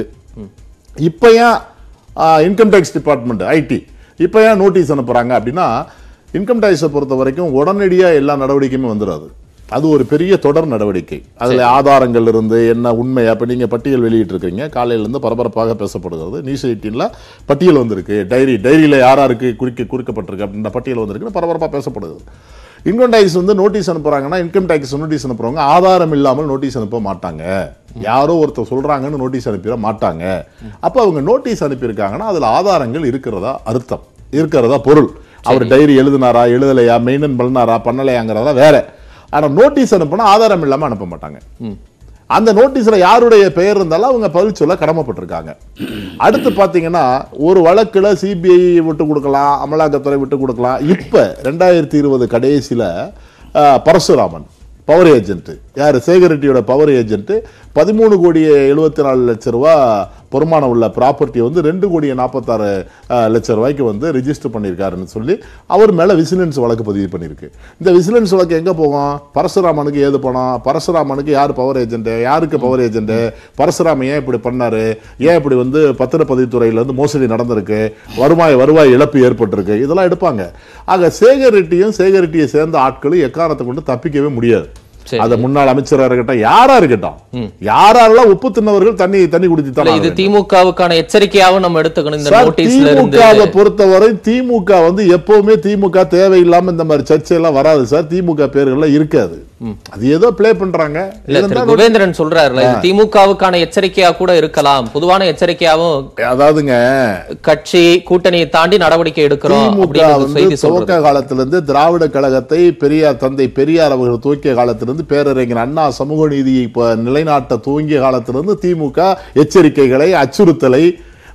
Speaker 4: இப்ப ஏன் இன்கம் டேக்ஸ் டிபார்ட்மெண்ட் ஐடி இப்ப ஏன் நோட்டீஸ் அனுப்புறாங்க அப்படின்னா இன்கம் டேக்ஸை பொறுத்த வரைக்கும் உடனடியா எல்லா நடவடிக்கையுமே வந்துடாது அது ஒரு பெரிய தொடர் நடவடிக்கை அதுல ஆதாரங்கள் இருந்து என்ன உண்மை அப்ப நீங்க பட்டியல் வெளியிட்டு இருக்கீங்க காலையில இருந்து பரபரப்பாக பேசப்படுகிறது நியூஸ் எயிட்டீன்ல பட்டியல் வந்திருக்கு டைரி டைரியில யாராருக்கு குறிக்க குறிக்கப்பட்டிருக்கு அப்படின்ற பட்டியல் வந்திருக்கு பரபரப்பா பேசப்படுகிறது இன்கம் டேக்ஸ் வந்து நோட்டீஸ் அனுப்புறாங்கன்னா இன்கம் டேக்ஸ் நோட்டீஸ் அனுப்புறவங்க ஆதாரம் இல்லாமல் நோட்டீஸ் அனுப்ப மாட்டாங்க யாரோ ஒருத்தர் சொல்றாங்கன்னு நோட்டீஸ் அனுப்பிட மாட்டாங்க அப்ப அவங்க நோட்டீஸ் அனுப்பியிருக்காங்கன்னா அதுல ஆதாரங்கள் இருக்கிறதா அர்த்தம் இருக்கிறதா பொருள் அவர் டைரி எழுதினாரா எழுதலையா மெயின்டைன் பண்ணாரா பண்ணலையாங்கிறதா வேற ஆனா நோட்டீஸ் அனுப்புனா ஆதாரம் இல்லாம அனுப்ப மாட்டாங்க அந்த நோட்டீஸ்ல யாருடைய பெயர் இருந்தாலும் அவங்க பதில் சொல்ல கடமைப்பட்டிருக்காங்க அடுத்து பாத்தீங்கன்னா ஒரு வழக்குல சிபிஐ விட்டு கொடுக்கலாம் அமலாக்கத்துறை விட்டு கொடுக்கலாம் இப்ப ரெண்டாயிரத்தி இருபது கடைசியில அஹ், பரசுராமன் பவர் ஏஜென்ட் யார் சேகர் ரெட்டியோட பவர் ஏஜென்ட் பதிமூணு கோடியே எழுபத்தி நாலு லட்ச ரூபா பொறுமானம் உள்ள ப்ராப்பர்ட்டி வந்து ரெண்டு கோடியே நாற்பத்தாறு அஹ், லட்ச ரூபாய்க்கு வந்து ரிஜிஸ்டர் பண்ணியிருக்காருன்னு சொல்லி அவர் மேல விசிலன்ஸ் வழக்கு பதிவு பண்ணியிருக்கு இந்த விசிலன்ஸ் வழக்கு எங்க போகும் பரசுராமனுக்கு ஏது பணம் பரசுராமனுக்கு யார் பவர் ஏஜென்ட் யாருக்கு பவர் ஏஜென்ட் பரசுராமன் ஏன் இப்படி பண்ணாரு ஏன் இப்படி வந்து பத்திரப்பதிவுத்துறையில இருந்து மோசடி நடந்திருக்கு வருவாய் வருவாய் இழப்பு ஏற்பட்டிருக்கு இதெல்லாம் எடுப்பாங்க ஆக சேகர் ரெட்டியும் சேகர் ரெட்டியை சேர்ந்த ஆட்களும் எக்காரணத்தை கொண்டு தப்பிக்கவே முடியாது
Speaker 1: சரி.
Speaker 4: அது முன்னாள் அமைச்சரா இருக்கட்டும் யாரா இருக்கட்டும் யாரெல்லாம் உப்பு தின்னவர்கள் தண்ணி தண்ணி குடித்து
Speaker 1: இல்ல, இது திமுகவுக்கான எச்சரிக்கையாவும் நம்ம எடுத்துக்கணும் இந்த
Speaker 4: சார்,
Speaker 1: நோட்டீஸ்ல இருந்து
Speaker 4: திமுகவை பொறுத்தவரை திமுக வந்து எப்பவுமே திமுக தேவையில்லாம இந்த மாதிரி சர்ச்சையெல்லாம் வராது சார் திமுக பேர்கள்லாம் இருக்காது அது ஏதோ ப்ளே பண்றாங்க
Speaker 1: இல்ல திரு
Speaker 4: இருந்தா
Speaker 1: குபேந்திரன் சொல்றாருல இது திமுகவுக்கான எச்சரிக்கையா கூட இருக்கலாம் பொதுவான எச்சரிக்கையாவும்
Speaker 4: அதாவதுங்க
Speaker 1: கட்சி கூட்டணியை தாண்டி நடவடிக்கை எடுக்கிறோம்
Speaker 4: திமுக
Speaker 1: அப்படின்னு ஒரு
Speaker 4: வந்து
Speaker 1: செய்தி சொல்றது
Speaker 4: துவக்க காலத்திலிருந்து திராவிட கழகத்தை பெரியார் தந்தை பெரியார் அவர்கள் துவக்கிய காலத்திலிருந்து பேரறிஞர் அண்ணா சமூக நீதியை இப்ப நிலைநாட்ட துவங்கிய காலத்திலிருந்து திமுக எச்சரிக்கைகளை அச்சுறுத்தலை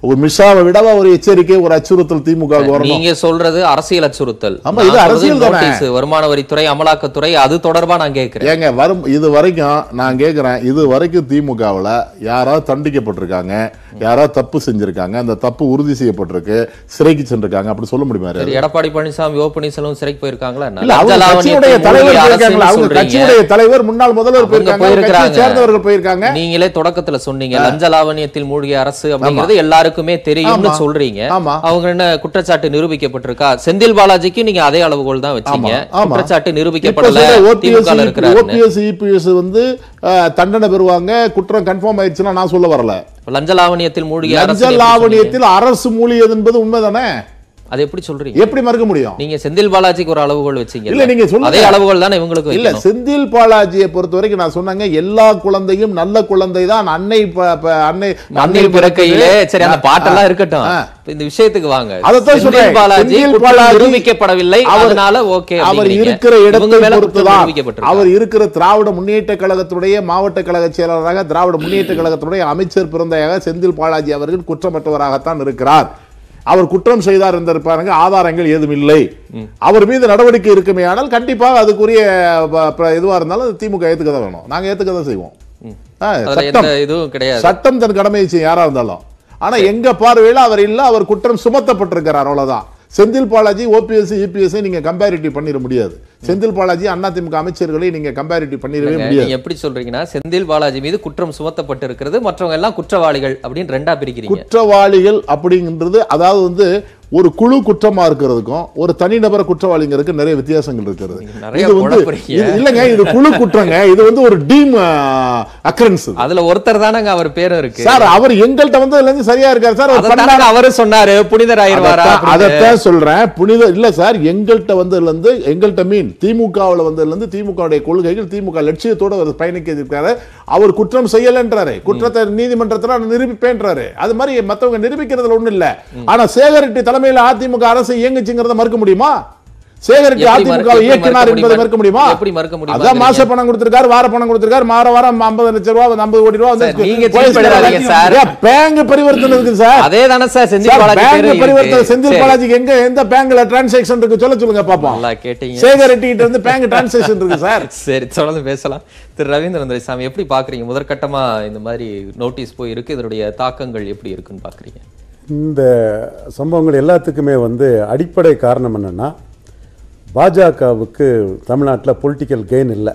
Speaker 4: ஒரு மிஷாவை விட ஒரு எச்சரிக்கை ஒரு அச்சுறுத்தல் திமுக வரணும்
Speaker 1: நீங்க சொல்றது அரசியல் அச்சுறுத்தல்
Speaker 4: ஆமா, இது
Speaker 1: நான்
Speaker 4: அரசியல்
Speaker 1: சொல்றது
Speaker 4: தானே.
Speaker 1: notice, வருமான வரித்துறை அமலாக்கத்துறை அது தொடர்பா நான் கேட்கிறேன்
Speaker 4: ஏங்க வரும் இது வரைக்கும் நான் கேட்குறேன் இது வரைக்கும் திமுகவில் யாராவது தண்டிக்கப்பட்டிருக்காங்க யாராவது தப்பு செஞ்சிருக்காங்க அந்த தப்பு உறுதி செய்யப்பட்டிருக்கு சிறைக்கு சென்றிருக்காங்க அப்படி சொல்ல முடியுமா
Speaker 1: சரி எடப்பாடி பழனிசாமி ஓ பன்னீர்செல்வம் சிறைக்கு போயிருக்காங்களா என்ன?
Speaker 4: இல்ல அவங்க
Speaker 1: லஞ்ச
Speaker 4: கட்சியுடைய
Speaker 1: லாவண்யத்தில்
Speaker 4: தலைவர்
Speaker 1: மூழ்கிய
Speaker 4: போயிருக்காங்களா
Speaker 1: அரசுன்னு
Speaker 4: அவங்க
Speaker 1: சொல்றீங்க.
Speaker 4: கட்சியுடைய தலைவர் முன்னாள் முதல்வர்
Speaker 1: அவங்க
Speaker 4: போயிருக்காங்க அவங்க கட்சியை
Speaker 1: போயிருக்காங்க.
Speaker 4: சேர்ந்தவர்கள் போயிருக்காங்க
Speaker 1: நீங்களே தொடக்கத்துல சொன்னீங்க லஞ்ச லாவண்யத்தில் மூழ்கிய அரசு அப்படிங்கிறது எல்லாருக்குமே தெரியும்னு
Speaker 4: ஆமா.
Speaker 1: சொல்றீங்க
Speaker 4: ஆமா.
Speaker 1: அவங்க என்ன குற்றச்சாட்டு நிரூபிக்கப்பட்டிருக்கா செந்தில் பாலாஜிக்கு நீங்க அதே அளவுகோல் தான் வச்சீங்க
Speaker 4: ஆமா, ஆமா.
Speaker 1: குற்றச்சாட்டு
Speaker 4: இப்ப
Speaker 1: நிரூபிக்கப்படல
Speaker 4: சொல்ற
Speaker 1: திமுக
Speaker 4: OPS,
Speaker 1: இருக்கிறாரு
Speaker 4: OPS, EPS வந்து அஹ், தண்டனை பெறுவாங்க குற்றம் கன்ஃபார்ம் ஆயிடுச்சுன்னா நான் சொல்ல வரல
Speaker 1: லஞ்ச லாவண்யத்தில் மூழ்கிய அரசு
Speaker 4: லஞ்ச லாவணியத்தில் அரசு மூலியது என்பது உண்மைதானே
Speaker 1: அது எப்படி சொல்றீங்க
Speaker 4: எப்படி மறுக்க முடியும்
Speaker 1: நீங்க செந்தில் பாலாஜிக்கு ஒரு அளவுகோல் வச்சீங்க
Speaker 4: இல்ல, நீங்க சொல்லுங்க.
Speaker 1: அதே அளவுகோல் தானே இவங்களுக்கு
Speaker 4: இல்ல
Speaker 1: வைக்கணும்
Speaker 4: செந்தில் பாலாஜியை பொறுத்த வரைக்கும் நான் சொன்னாங்க எல்லா குழந்தையும் நல்ல குழந்தை தான் அன்னை ப- ப- அன்னை
Speaker 1: மண்ணில் பிறக்கையிலே சரி அந்த
Speaker 4: ஆ,
Speaker 1: பாட்டெல்லாம்
Speaker 4: ஆ,
Speaker 1: இருக்கட்டும்
Speaker 4: ஆ.
Speaker 1: இப்ப இந்த விஷயத்துக்கு வாங்க
Speaker 4: அதைத்தான்
Speaker 1: செந்தில்
Speaker 4: சொல்றேன்.
Speaker 1: பாலாஜி
Speaker 4: செந்தில்
Speaker 1: குற்றம்
Speaker 4: பாலாஜி
Speaker 1: நிரூபிக்கப்படவில்லை
Speaker 4: அவர்-
Speaker 1: அதனால ஓகே
Speaker 4: அவர்
Speaker 1: அப்படிங்கிறீங்க.
Speaker 4: இருக்கிற
Speaker 1: இவங்க
Speaker 4: இடத்தை
Speaker 1: மேல
Speaker 4: பொறுத்து
Speaker 1: குற்றம்
Speaker 4: தான்
Speaker 1: நிரூபிக்கப்பட்டிருக்கா?
Speaker 4: அவர் இருக்கிற திராவிட முன்னேற்ற கழகத்துடைய மாவட்ட கழக செயலாளராக திராவிட முன்னேற்ற கழகத்துடைய அமைச்சர் பிறந்தையாக செந்தில் பாலாஜி அவர்கள் குற்றமற்றவராகத்தான் இருக்கிறார் அவர் குற்றம் செய்தார் என்றிருப்பாருங்க ஆதாரங்கள் ஏதும் இல்லை அவர் மீது நடவடிக்கை இருக்குமே ஆனால் கண்டிப்பாக அதுக்குரிய ப- ப- இதுவா இருந்தாலும் திமுக ஏத்துக்க தான் வேணும் நாங்க ஏத்துக்க தான் செய்வோம் ஆ,
Speaker 1: அதுல
Speaker 4: சட்டம்
Speaker 1: எந்த இதுவும் கிடையாது
Speaker 4: சட்டம் தன் கடமையை செய்யும் யாரா இருந்தாலும் ஆனா எங்க பார்வையில அவர் இல்ல அவர் குற்றம் சுமத்தப்பட்டிருக்கிறார் அவ்வளவுதான் செந்தில் பாலாஜி ஓபிஎஸ் இபிஎஸ் நீங்க கம்பேரிட்டிவ் பண்ணிட முடியாது செந்தில் பாலாஜி அதிமுக அமைச்சர்களை நீங்க கம்பேரிட்டிவ் பண்ணிடவே
Speaker 1: நீங்க
Speaker 4: முடியாது
Speaker 1: எப்படி சொல்றீங்கன்னா செந்தில் பாலாஜி மீது குற்றம் சுமத்தப்பட்டு இருக்கிறது மற்றவங்க எல்லாம் குற்றவாளிகள் அப்படின்னு ரெண்டா பிரிக்கிறீங்க
Speaker 4: குற்றவாளிகள் அப்படிங்கிறது அதாவது வந்து ஒரு குழு குற்றமா இருக்கிறதுக்கும் ஒரு தனிநபர குற்றவாளிங்கிறதுக்கு நிறைய வித்தியாசங்கள் இருக்கிறது
Speaker 1: நிறைய
Speaker 4: இது வந்து
Speaker 1: குழப்புறீங்க.
Speaker 4: இது- இல்லங்க இது குழு குற்றங்க இது வந்து ஒரு டீம் அக்கரன்ஸ்
Speaker 1: அதுல ஒருத்தர் தானங்க அவர் பேரும் இருக்கு
Speaker 4: சார் அவர் எங்கள்கிட்ட வந்து இதுல இருந்து சரியா இருக்காரு சார் அவர் பண்ணாரு
Speaker 1: அதைத்தானங்க அவரு சொன்னாரு புனிதர் ஆயிருவாரா
Speaker 4: அதைத்தான் அதைத்தான் சொல்றேன் புனித இல்ல சார் எங்கள்கிட்ட வந்ததுல இருந்து எங்கள்கிட்ட மீன் திமுகவுல வந்ததுல இருந்து திமுகவுடைய கொள்கைகள் திமுக லட்சியத்தோட அவர் பயணிக்க இருக்காரு அவர் குற்றம் செய்யலன்றாரு குற்றத்தை நீதிமன்றத்துல நான் நிரூபிப்பேன்றாரு அது மாதிரி மத்தவங்க நிரூபிக்கிறதுல ஒண்ணு இல்ல ஆனா சேகரெட்டி தலைமையில அதிமுக அரசு இயங்குச்சுங்கிறத மறுக்க முடியுமா சேகரெட்டி
Speaker 1: எப்படி
Speaker 4: அதிமுக
Speaker 1: மறுக்க-
Speaker 4: இயக்கினார்
Speaker 1: எப்படி
Speaker 4: என்பதை மறுக்க முடியுமா
Speaker 1: எப்படி மறுக்க முடியுமா
Speaker 4: அதான் மாச பணம் கொடுத்திருக்காரு வார பணம் கொடுத்திருக்காரு மாற வாரம் ஐம்பது லட்சம் ரூபாய் ஐம்பது கோடி ரூபாய்
Speaker 1: சார், நீங்க
Speaker 4: வந்து
Speaker 1: திருப்பி எழுதாதீங்க சார்.
Speaker 4: பேங்க் பரிவர்த்தனை இருக்கு சார்
Speaker 1: அதே தானே sir Senthil
Speaker 4: sir,
Speaker 1: Balaji
Speaker 4: bank
Speaker 1: பேரும்
Speaker 4: பரிவர்த்தனை
Speaker 1: இருக்கு.
Speaker 4: செந்தில்
Speaker 1: சரி.
Speaker 4: பாலாஜிக்கு எங்க எந்த பேங்க்ல டிரான்சாக்ஷன் இருக்கு சொல்ல சொல்லுங்க பாப்போம்
Speaker 1: நல்லா கேட்டீங்க
Speaker 4: சேகர் ரெட்டி கிட்ட இருந்து பேங்க் டிரான்சாக்ஷன் இருக்கு சார்
Speaker 1: சரி தொடர்ந்து பேசலாம் திரு ரவீந்திரன் துரைசாமி எப்படி பாக்குறீங்க முதற்கட்டமா இந்த மாதிரி நோட்டீஸ் போய் இருக்கு இதனுடைய தாக்கங்கள் எப்படி இருக்குன்னு பாக்குறீங்க
Speaker 5: இந்த சம்பவங்கள் எல்லாத்துக்குமே வந்து அடிப்படை காரணம் என்னென்னா பாஜகவுக்கு தமிழ்நாட்டில் பொலிட்டிக்கல் கெயின் இல்லை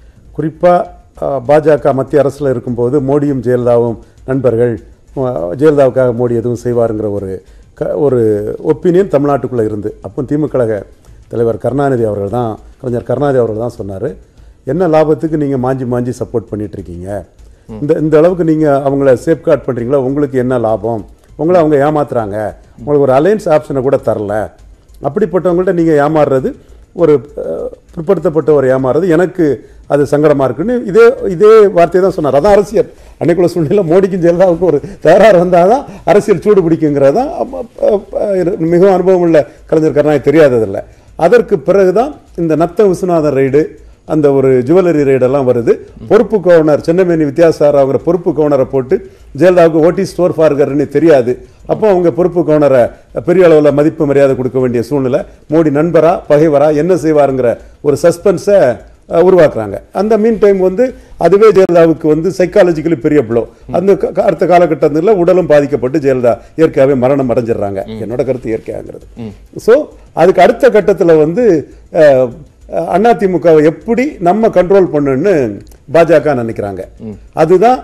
Speaker 5: குறிப்பாக பாஜக மத்திய அரசில் இருக்கும்போது மோடியும் ஜெயலலிதாவும் நண்பர்கள் அஹ், ஜெயலலிதாவுக்காக மோடி எதுவும் செய்வாருங்கிற ஒரு க ஒரு ஒப்பீனியன் தமிழ்நாட்டுக்குள்ளே இருந்து அப்போ திமுக கழக தலைவர் கருணாநிதி அவர்கள் தான் கலைஞர் கருணாநிதி அவர்கள் தான் சொன்னார் என்ன லாபத்துக்கு நீங்கள் மாஞ்சி மாஞ்சி சப்போர்ட் பண்ணிட்டு இருக்கீங்க இந்த இந்த அளவுக்கு நீங்கள் அவங்கள சேஃப்கார்ட் பண்ணுறீங்களா உங்களுக்கு என்ன லாபம் உங்களை அவங்க ஏமாத்துறாங்க உங்களுக்கு ஒரு அலையன்ஸ் ஆப்ஷனை கூட தரல அப்படிப்பட்டவங்கள்ட்ட நீங்கள் ஏமாறுறது ஒரு அஹ், பிற்படுத்தப்பட்ட ஒரு ஏமாறுறது எனக்கு அது சங்கடமாக இருக்குன்னு இதே இதே வார்த்தையை தான் சொன்னார் அதான் அரசியல் அன்னைக்குள்ள சூழ்நிலை மோடிக்கும் ஜெயலலிதாவுக்கும் ஒரு தகராறு வந்தால் தான் அரசியல் சூடு பிடிக்குங்கிறது தான் அப்ப- அப்ப- அஹ், மிகவும் அனுபவம் உள்ள கலைஞர் கருணாநிதி தெரியாததில்லை அதற்கு பிறகு தான் இந்த நத்த விஸ்வநாதன் ரைடு அந்த ஒரு ஜுவல்லரி ரைடெல்லாம் வருது பொறுப்பு கவர்னர் சென்னமேனி வித்யாசார் அவங்க பொறுப்பு கவர்னரை போட்டு ஜெயலலிதாவுக்கு ஓட்டி ஸ்டோர் ஃபார்கர்னு தெரியாது அப்போ அவங்க பொறுப்பு கவர்னரை பெரிய அளவில் மதிப்பு மரியாதை கொடுக்க வேண்டிய சூழ்நிலை மோடி நண்பரா பகைவரா என்ன செய்வாருங்கிற ஒரு சஸ்பென்ஸை உருவாக்குறாங்க அந்த மீன் டைம் வந்து அதுவே ஜெயலலிதாவுக்கு வந்து சைக்காலஜிக்கலி பெரிய ப்ளோ அந்த க- க- அடுத்த காலகட்டத்தில் உடலும் பாதிக்கப்பட்டு ஜெயலலிதா இயற்கையாகவே மரணம் அடைஞ்சிடுறாங்க என்னோட கருத்து இயற்கையாங்கிறது ஸோ அதுக்கு அடுத்த கட்டத்தில் வந்து அஹ், அதிமுகவை எப்படி நம்ம கண்ட்ரோல் பண்ணுன்னு பாஜக நினைக்கிறாங்க அதுதான்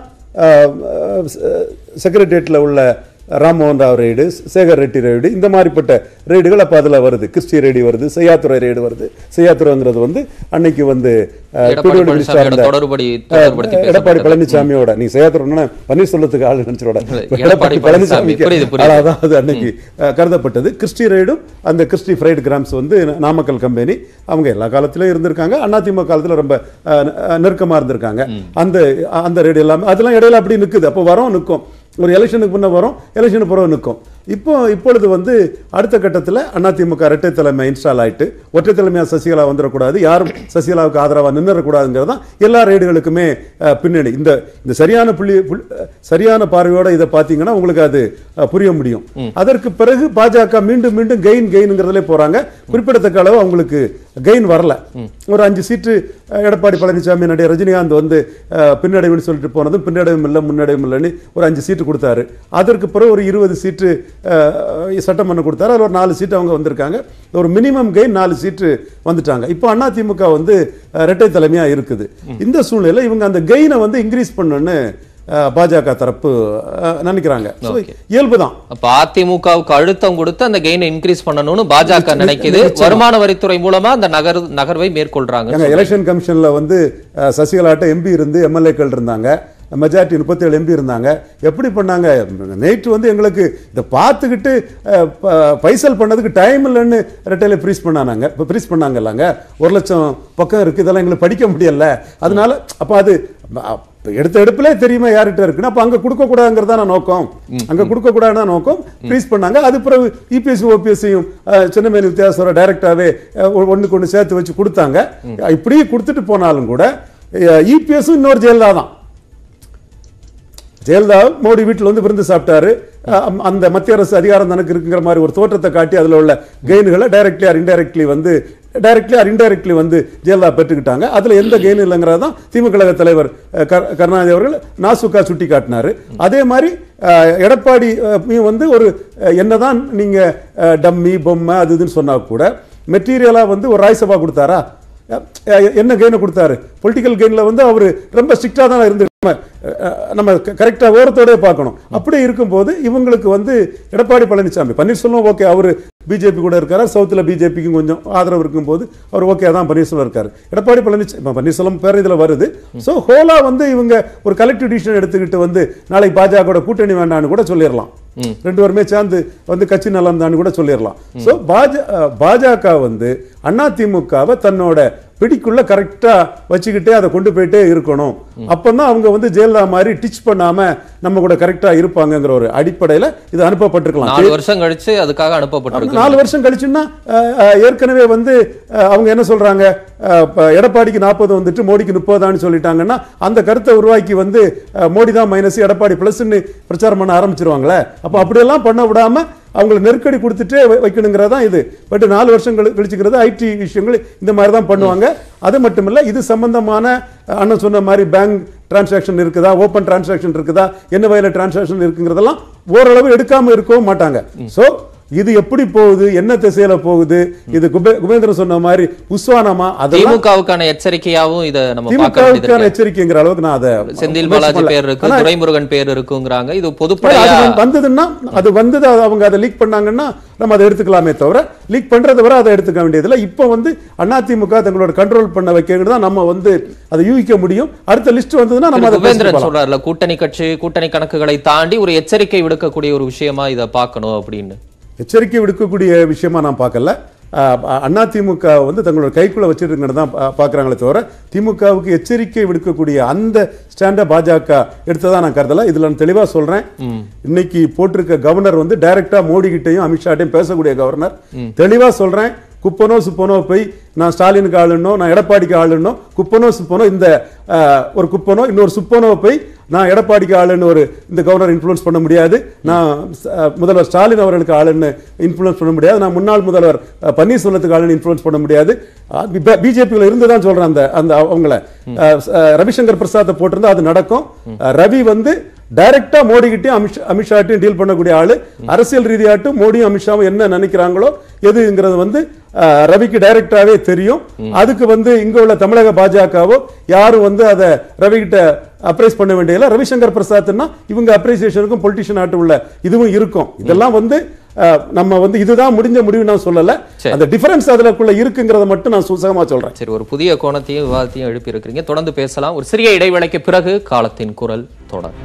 Speaker 5: செக்ரட்டேரியட்டில் உள்ள ராம்மோகன் ராவ் ரெய்டு சேகர் ரெட்டி ரெய்டு இந்த மாதிரிப்பட்ட ரெய்டுகள் அப்போ அதில் வருது கிறிஸ்டி ரெய்டு வருது செய்யாத்துறை ரெய்டு வருது செய்யாத்துறைங்கிறது வந்து அன்னைக்கு வந்து அஹ்,
Speaker 1: எடப்பாடி
Speaker 5: பிரிவு
Speaker 1: பழனிசாமியோட
Speaker 5: மினிஸ்டர்
Speaker 1: தொடர்படி
Speaker 5: அஹ்,
Speaker 1: தொடர்படுத்தி
Speaker 5: எடப்பாடி
Speaker 1: பேசப்பட்டது.
Speaker 5: பழனிசாமியோட நீ செய்யாத்துறோம்னா பன்னீர்செல்வத்துக்கு ஆளு நினைச்சிரோட
Speaker 1: எடப்பாடி
Speaker 5: எடப்பாடி
Speaker 1: பழனிசாமி,
Speaker 5: பழனிசாமி
Speaker 1: புரியுது, புரியுது.
Speaker 5: அதான் அது அன்னைக்கு அஹ், கருதப்பட்டது கிறிஸ்டி ரைடும் அந்த கிறிஸ்டி ஃப்ரைடு கிராம்ஸ் வந்து நாமக்கல் கம்பெனி அவங்க எல்லா காலத்திலும் இருந்திருக்காங்க அதிமுக காலத்துல ரொம்ப அஹ், அஹ், நெருக்கமா இருந்திருக்காங்க அந்த அந்த ரேடு எல்லாமே அதெல்லாம் இடையில அப்படி நிக்குது அப்போ வரும் நிற்கும் ஒரு எலெக்ஷனுக்கு முன்ன வரும் எலெக்ஷனுக்கு பிறகு நிற்கும் இப்போ இப்பொழுது வந்து அடுத்த கட்டத்தில் அதிமுக இரட்டை தலைமை இன்ஸ்டால் ஆயிட்டு ஒற்றை தலைமையாக சசிகலா வந்துடக்கூடாது யாரும் சசிகலாவுக்கு ஆதரவாக நின்றுடக்கூடாதுங்கிறது தான் எல்லா ரைடுகளுக்குமே அஹ், பின்னணி இந்த இந்த சரியான புள்ளி புள்ளி- அஹ், சரியான பார்வையோட இதை பார்த்தீங்கன்னா உங்களுக்கு அது அஹ், புரிய முடியும் அதற்கு பிறகு பாஜக மீண்டும் மீண்டும் கெயின் கெயின்ங்கிறதுல போறாங்க குறிப்பிடத்தக்க அளவு அவங்களுக்கு கெயின் வரல ஒரு அஞ்சு சீட்டு அஹ், எடப்பாடி பழனிசாமி நடிகர் ரஜினிகாந்த் வந்து அஹ், பின்னடைவுன்னு சொல்லிட்டு போனதும் பின்னடைவும் இல்லை முன்னடைவும் இல்லைன்னு ஒரு அஞ்சு சீட்டு கொடுத்தாரு அதற்கு பிறகு ஒரு இருபது சீட்டு அஹ், சட்டமன்றம் கொடுத்தாரு அதில் ஒரு நாலு சீட்டு அவங்க வந்திருக்காங்க ஒரு மினிமம் கெயின் நாலு சீட்டு வந்துட்டாங்க இப்போ அதிமுக வந்து அஹ், இரட்டை தலைமையா இருக்குது இந்த சூழ்நிலையில இவங்க அந்த கெயினை வந்து இன்க்ரீஸ் பண்ணணும்னு அஹ், பாஜக தரப்பு அஹ், நினைக்கிறாங்க So, இயல்புதான்
Speaker 1: அப்ப அதிமுகவுக்கு அழுத்தம் கொடுத்து அந்த கெயினை இன்க்ரீஸ் பண்ணணும்னு பாஜக நினைக்குது வருமான வரித்துறை மூலமா அந்த நகர் நகர்வை மேற்கொள்றாங்க
Speaker 5: எங்க எலெக்ஷன் கமிஷன்ல வந்து அஹ், சசிகலாட்ட எம்பி இருந்து எம்எல்ஏக்கள் இருந்தாங்க மெஜாரிட்டி முப்பத்தேழு எம்பி இருந்தாங்க எப்படி பண்ணாங்க நைட்டு வந்து எங்களுக்கு இதை பார்த்துக்கிட்டு அஹ், ப- பைசல் பண்ணதுக்கு டைம் இல்லைன்னு ரெட்டையில ஃப்ரீஸ் பண்ணானாங்க இப்போ ஃப்ரீஸ் பண்ணாங்கல்லாங்க ஒரு லட்சம் பக்கம் இருக்கு இதெல்லாம் எங்களுக்கு படிக்க முடியல அதனால அப்போ அது அ- எடுத்த எடுப்பிலே தெரியுமா யார்கிட்ட இருக்குன்னு அப்போ அங்கே கொடுக்கக்கூடாதுங்கிறதா நோக்கம் அங்கே கொடுக்கக்கூடாதுதான் நோக்கம் ஃப்ரீஸ் பண்ணாங்க அது பிறகு இபிஎஸ் ஓபிஎஸ்சியும் சின்னமேனி வித்தியாசோட டைரக்டாகவே ஒன்றுக்கு ஒன்று சேர்த்து வச்சு கொடுத்தாங்க இப்படி கொடுத்துட்டு போனாலும் கூட இபிஎஸும் இன்னொரு ஜெயலலிதா தான் ஜெயலலிதா மோடி வீட்டில் வந்து விருந்து சாப்பிட்டாரு அஹ் அந்த மத்திய அரசு அதிகாரம் தனக்கு இருக்குங்கிற மாதிரி ஒரு தோற்றத்தை காட்டி அதில் உள்ள கெயின்களை டைரக்ட்லி ஆர் இன்டைரக்ட்லி வந்து டைரக்ட்லி ஆர் இன்டைரக்ட்லி வந்து ஜெயலலிதா பெற்றுக்கிட்டாங்க அதில் எந்த கெயின் இல்லைங்கிறது தான் திமுக கழக தலைவர் அஹ், கரு- கருணாநிதி அவர்கள் நாசுக்கா சுட்டி காட்டினாரு அதே மாதிரி அஹ், எடப்பாடி அஹ், யும் வந்து ஒரு அஹ், என்னதான் நீங்க அஹ், டம்மி பொம்மை அது இதுன்னு சொன்னா கூட மெட்டீரியலாக வந்து ஒரு ராய்சபா கொடுத்தாரா அஹ், என்ன கெயினை கொடுத்தாரு பொலிட்டிக்கல் கெயினில் வந்து அவர் ரொம்ப ஸ்ட்ரிக்டாக தான் இருந்து நம்ம, அஹ், நம்ம கரெக்டாக ஓரத்தோடய பார்க்கணும் அப்படி இருக்கும்போது இவங்களுக்கு வந்து எடப்பாடி பழனிசாமி பன்னீர்செல்வம் ஓகே அவர் பிஜேபி கூட இருக்காரு சவுத்தில் பிஜேபிக்கும் கொஞ்சம் ஆதரவு இருக்கும்போது அவர் ஓகே தான் பன்னீர்செல்வம் இருக்காரு எடப்பாடி பழனிசாமி பன்னீர்செல்வம் பேர் இதில் வருது ஸோ ஹோலா வந்து இவங்க ஒரு கலெக்டிவ் டிசிஷன் எடுத்துக்கிட்டு வந்து நாளைக்கு பாஜக கூட்டணி வேண்டாம்னு கூட சொல்லிடலாம் ரெண்டு பேருமே சேர்ந்து வந்து கட்சி நலம் தான் கூட சொல்லிடலாம் ஸோ பாஜ அஹ், பாஜக வந்து அதிமுகவை தன்னோட பிடிக்குள்ள கரெக்டா வச்சுக்கிட்டே அதை கொண்டு போயிட்டே இருக்கணும் அப்பதான் அவங்க வந்து ஜெயலலிதா மாதிரி டிச் பண்ணாம நம்ம கூட கரெக்டா இருப்பாங்கங்கிற ஒரு அடிப்படையில இது அனுப்பப்பட்டிருக்கலாம்
Speaker 1: நாலு வருஷம் கழிச்சு அதுக்காக அனுப்பப்பட்டிருக்கு
Speaker 5: நாலு வருஷம் கழிச்சுன்னா அஹ், அஹ், ஏற்கனவே வந்து அஹ், அவங்க என்ன சொல்றாங்க அஹ், இப்ப எடப்பாடிக்கு நாற்பது வந்துட்டு மோடிக்கு முப்பதான்னு சொல்லிட்டாங்கன்னா அந்த கருத்தை உருவாக்கி வந்து அஹ், மோடி தான் மைனஸ் எடப்பாடி பிளஸ்ன்னு பிரச்சாரம் பண்ண ஆரம்பிச்சிருவாங்களே அப்போ அப்படியெல்லாம் பண்ண விடாம அவங்களை நெருக்கடி கொடுத்துட்டே வை- வைக்கணுங்கிறதா இது பட் நாலு வருஷம் கழி- கழிச்சுக்கிறது ஐடி விஷயங்கள் இந்த மாதிரி தான் பண்ணுவாங்க அது மட்டும் இல்ல இது சம்பந்தமான அஹ், அண்ணன் சொன்ன மாதிரி பேங்க் டிரான்சாக்ஷன் இருக்குதா ஓப்பன் டிரான்சாக்ஷன் இருக்குதா என்ன வகையில டிரான்சாக்ஷன் இருக்குங்கிறதெல்லாம் ஓரளவு எடுக்காம இருக்கவும் மாட்டாங்க சோ இது எப்படி போகுது என்ன திசையில போகுது இது குபே- குபேந்திரன் சொன்ன மாதிரி உஸ்வானமா அதெல்லாம்
Speaker 1: திமுகவுக்கான எச்சரிக்கையாவும் இத நம்ம பார்க்க வேண்டியது
Speaker 5: திமுகவுக்கான
Speaker 1: இருக்கு.
Speaker 5: எச்சரிக்கைங்கிற அளவுக்கு நான் அதை
Speaker 1: செந்தில்
Speaker 5: முயற்சி
Speaker 1: பாலாஜி
Speaker 5: பண்ணல.
Speaker 1: பேர் இருக்கு
Speaker 5: ஆனா,
Speaker 1: துரைமுருகன் பேர் இருக்குங்கிறாங்க இது
Speaker 5: அது
Speaker 1: பொதுப்படையா
Speaker 5: வந்து- வந்ததுன்னா அது வந்தது அது அவங்க அதை லீக் பண்ணாங்கன்னா நம்ம அதை எடுத்துக்கலாமே தவிர லீக் பண்றதை வரை அதை எடுத்துக்க வேண்டியதில்லை இப்போ வந்து அதிமுக தங்களோட கண்ட்ரோல் பண்ண வைக்கிறது தான் நம்ம வந்து அதை யூகிக்க முடியும் அடுத்த லிஸ்ட் வந்ததுன்னா நம்ம
Speaker 1: திரு
Speaker 5: அதை
Speaker 1: குபேந்திரன்
Speaker 5: பேசிக்கலாம்.
Speaker 1: சொல்றாருல கூட்டணி கட்சி கூட்டணி கணக்குகளை தாண்டி ஒரு எச்சரிக்கை விடுக்கக்கூடிய ஒரு விஷயமா இத பார்க்கணும் அப்படின்னு
Speaker 5: எச்சரிக்கை விடுக்கக்கூடிய விஷயமா நான் பார்க்கல அண்ணா திமுக வந்து தங்களோட கைக்குள்ள வச்சிருக்கிறது தான் பா- பார்க்கறாங்களே தவிர திமுகவுக்கு எச்சரிக்கை விடுக்கக்கூடிய அந்த ஸ்டாண்டை பாஜக எடுத்ததா நான் கருதல இதுல நான் தெளிவா சொல்றேன் இன்னைக்கு போட்டிருக்க கவர்னர் வந்து டைரக்டா மோடி கிட்டையும் அமித்ஷாட்டையும் பேசக்கூடிய கவர்னர் தெளிவா சொல்றேன் குப்பனோ சுப்பனோ போய் நான் ஸ்டாலினுக்கு ஆளுனோ நான் எடப்பாடிக்கு ஆளுனோ குப்பனோ சுப்பனோ இந்த அஹ், ஒரு குப்பனோ இன்னொரு சுப்பனோ போய் நான் எடப்பாடிக்கு ஆளுன்னு ஒரு இந்த கவர்னர் இன்ஃப்ளூயன்ஸ் பண்ண முடியாது நான் அஹ், முதல்வர் ஸ்டாலின் அவர்களுக்கு ஆளுன்னு இன்ஃப்ளூயன்ஸ் பண்ண முடியாது நான் முன்னாள் முதல்வர் அஹ், பன்னீர்செல்வத்துக்கு ஆளுன்னு இன்ஃப்ளூயன்ஸ் பண்ண முடியாது பிஜேபியில் இருந்து தான் சொல்றேன் அந்த அந்த அவங்கள அஹ், அஹ், ரவிசங்கர் பிரசாத்தை போட்டிருந்தா அது நடக்கும் அஹ், ரவி வந்து டைரக்டா மோடி கிட்டயும் அமித் அமித்ஷாட்டையும் டீல் பண்ணக்கூடிய ஆளு அரசியல் ரீதியாட்டும் மோடியும் அமித்ஷாவும் என்ன நினைக்கிறாங்களோ எதுங்கிறது வந்து அஹ், ரவிக்கு டைரக்டாவே தெரியும் அதுக்கு வந்து இங்க உள்ள தமிழக பாஜகவோ யாரும் வந்து அதை ரவி கிட்ட அப்ரைஸ் பண்ண வேண்டியதில்லை ரவிசங்கர் பிரசாத்னா இவங்க அப்ரைசியேஷனுக்கும் பொலிட்டிஷியன் ஆட்டு உள்ள இதுவும் இருக்கும் இதெல்லாம் வந்து அஹ், நம்ம வந்து இதுதான் முடிஞ்ச முடிவு நான் சொல்லல
Speaker 1: சரி.
Speaker 5: அந்த டிஃபரன்ஸ் அதுலக்குள்ள இருக்குங்கிறத மட்டும் நான் சுசகமா சொல்றேன்
Speaker 1: சரி ஒரு புதிய கோணத்தையும் விவாதத்தையும் எழுப்பி இருக்கிறீங்க தொடர்ந்து பேசலாம் ஒரு சிறிய இடைவேளைக்கு பிறகு காலத்தின் குரல் தொடர்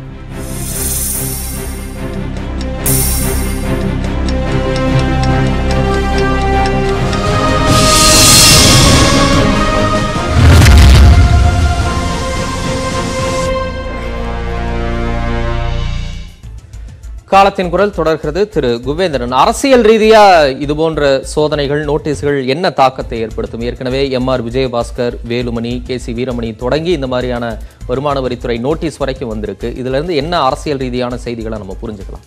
Speaker 1: காலத்தின் குரல் தொடர்கிறது திரு குபேந்திரன் அரசியல் ரீதியா இது போன்ற சோதனைகள் நோட்டீஸ்கள் என்ன தாக்கத்தை ஏற்படுத்தும் ஏற்கனவே M R Vijayabaskar Velumani K C Veeramani தொடங்கி இந்த மாதிரியான வருமான வரித்துறை நோட்டீஸ் வரைக்கும் வந்திருக்கு இதுல இருந்து என்ன அரசியல் ரீதியான செய்திகளை நம்ம புரிஞ்சுக்கலாம்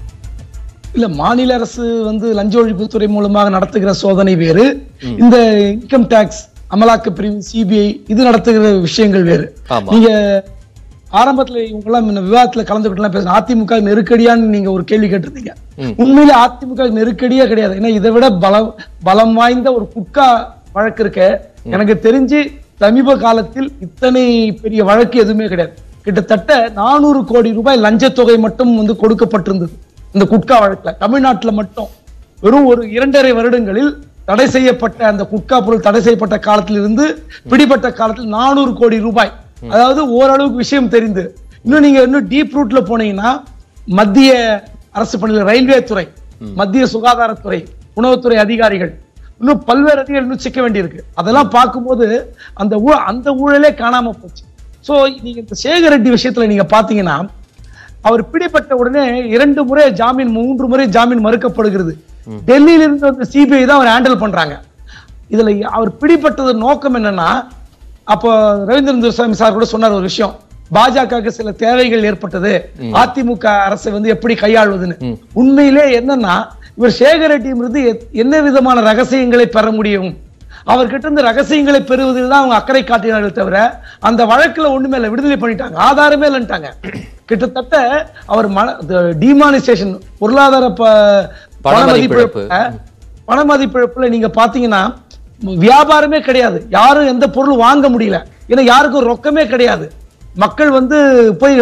Speaker 2: இல்ல மாநில அரசு வந்து லஞ்ச ஒழிப்புத்துறை மூலமாக நடத்துகிற சோதனை வேறு இந்த இன்கம் டாக்ஸ் அமலாக்க பிரிவு சிபிஐ இது நடத்துகிற விஷயங்கள் வேறு
Speaker 1: ஆமா.
Speaker 2: நீங்க ஆரம்பத்துல இவங்க எல்லாம் இந்த விவாதத்துல கலந்துக்கிட்டு பேசுங்க அதிமுக நெருக்கடியான்னு நீங்க ஒரு கேள்வி கேட்டிருந்தீங்க உண்மையிலே அதிமுக நெருக்கடியே கிடையாது ஏன்னா இதை விட பலம் பலம் வாய்ந்த ஒரு குட்கா வழக்கு இருக்க எனக்கு தெரிஞ்சு சமீப காலத்தில் இத்தனை பெரிய வழக்கு எதுவுமே கிடையாது கிட்டத்தட்ட நானூறு கோடி ரூபாய் லஞ்சத் தொகை மட்டும் வந்து கொடுக்கப்பட்டிருந்தது இந்த குட்கா வழக்குல தமிழ்நாட்டுல மட்டும் வெறும் ஒரு இரண்டரை வருடங்களில் தடை செய்யப்பட்ட அந்த குட்கா பொருள் தடை செய்யப்பட்ட காலத்திலிருந்து பிடிபட்ட காலத்தில் நானூறு கோடி ரூபாய் அதாவது ஓரளவுக்கு விஷயம் தெரிந்து இன்னும் நீங்க இன்னும் டீப் ரூட்ல போனீங்கன்னா மத்திய அரசு பணியில் ரயில்வே துறை மத்திய சுகாதாரத்துறை உணவுத்துறை அதிகாரிகள் இன்னும் பல்வேறு அதிகாரிகள் இன்னும் சிக்க வேண்டியிருக்கு அதெல்லாம் பார்க்கும்போது அந்த ஊ- அந்த ஊழலே காணாம போச்சு சோ நீங்க இந்த சேகர் ரெட்டி விஷயத்துல நீங்க பாத்தீங்கன்னா அவர் பிடிபட்ட உடனே இரண்டு முறை ஜாமீன் மூன்று முறை ஜாமீன் மறுக்கப்படுகிறது டெல்லியில இருந்து வந்து சிபிஐ தான் அவர் ஹேண்டில் பண்றாங்க இதுல அவர் பிடிபட்டது நோக்கம் என்னன்னா அப்போ ரவீந்திரன் துரைசாமி சார் கூட சொன்னார் ஒரு விஷயம் பாஜகவுக்கு சில தேவைகள் ஏற்பட்டது அதிமுக அரசை வந்து எப்படி கையாள்வதுன்னு உண்மையிலே என்னன்னா இவர் சேகர் ரெட்டியிலிருந்து எத்- என்ன விதமான ரகசியங்களை பெற முடியும் அவர்கிட்ட இருந்து ரகசியங்களை பெறுவதில் தான் அவங்க அக்கறை காட்டினார்கள் தவிர அந்த வழக்குல ஒண்ணுமே இல்லை விடுதலை பண்ணிட்டாங்க ஆதாரமே இல்லைன்ட்டாங்க கிட்டத்தட்ட அவர் டிமானிசேஷன் பொருளாதார ப-
Speaker 1: பண
Speaker 2: பண
Speaker 1: மதிப்பிழப்பு.
Speaker 2: மதிப்பிழப்புல பண மதிப்பிழப்புல நீங்க பாத்தீங்கன்னா வியாபாரமே கிடையாது யாரும் எந்த பொருள் வாங்க முடியல ஏன்னா யாருக்கும் ரொக்கமே கிடையாது மக்கள் வந்து போய்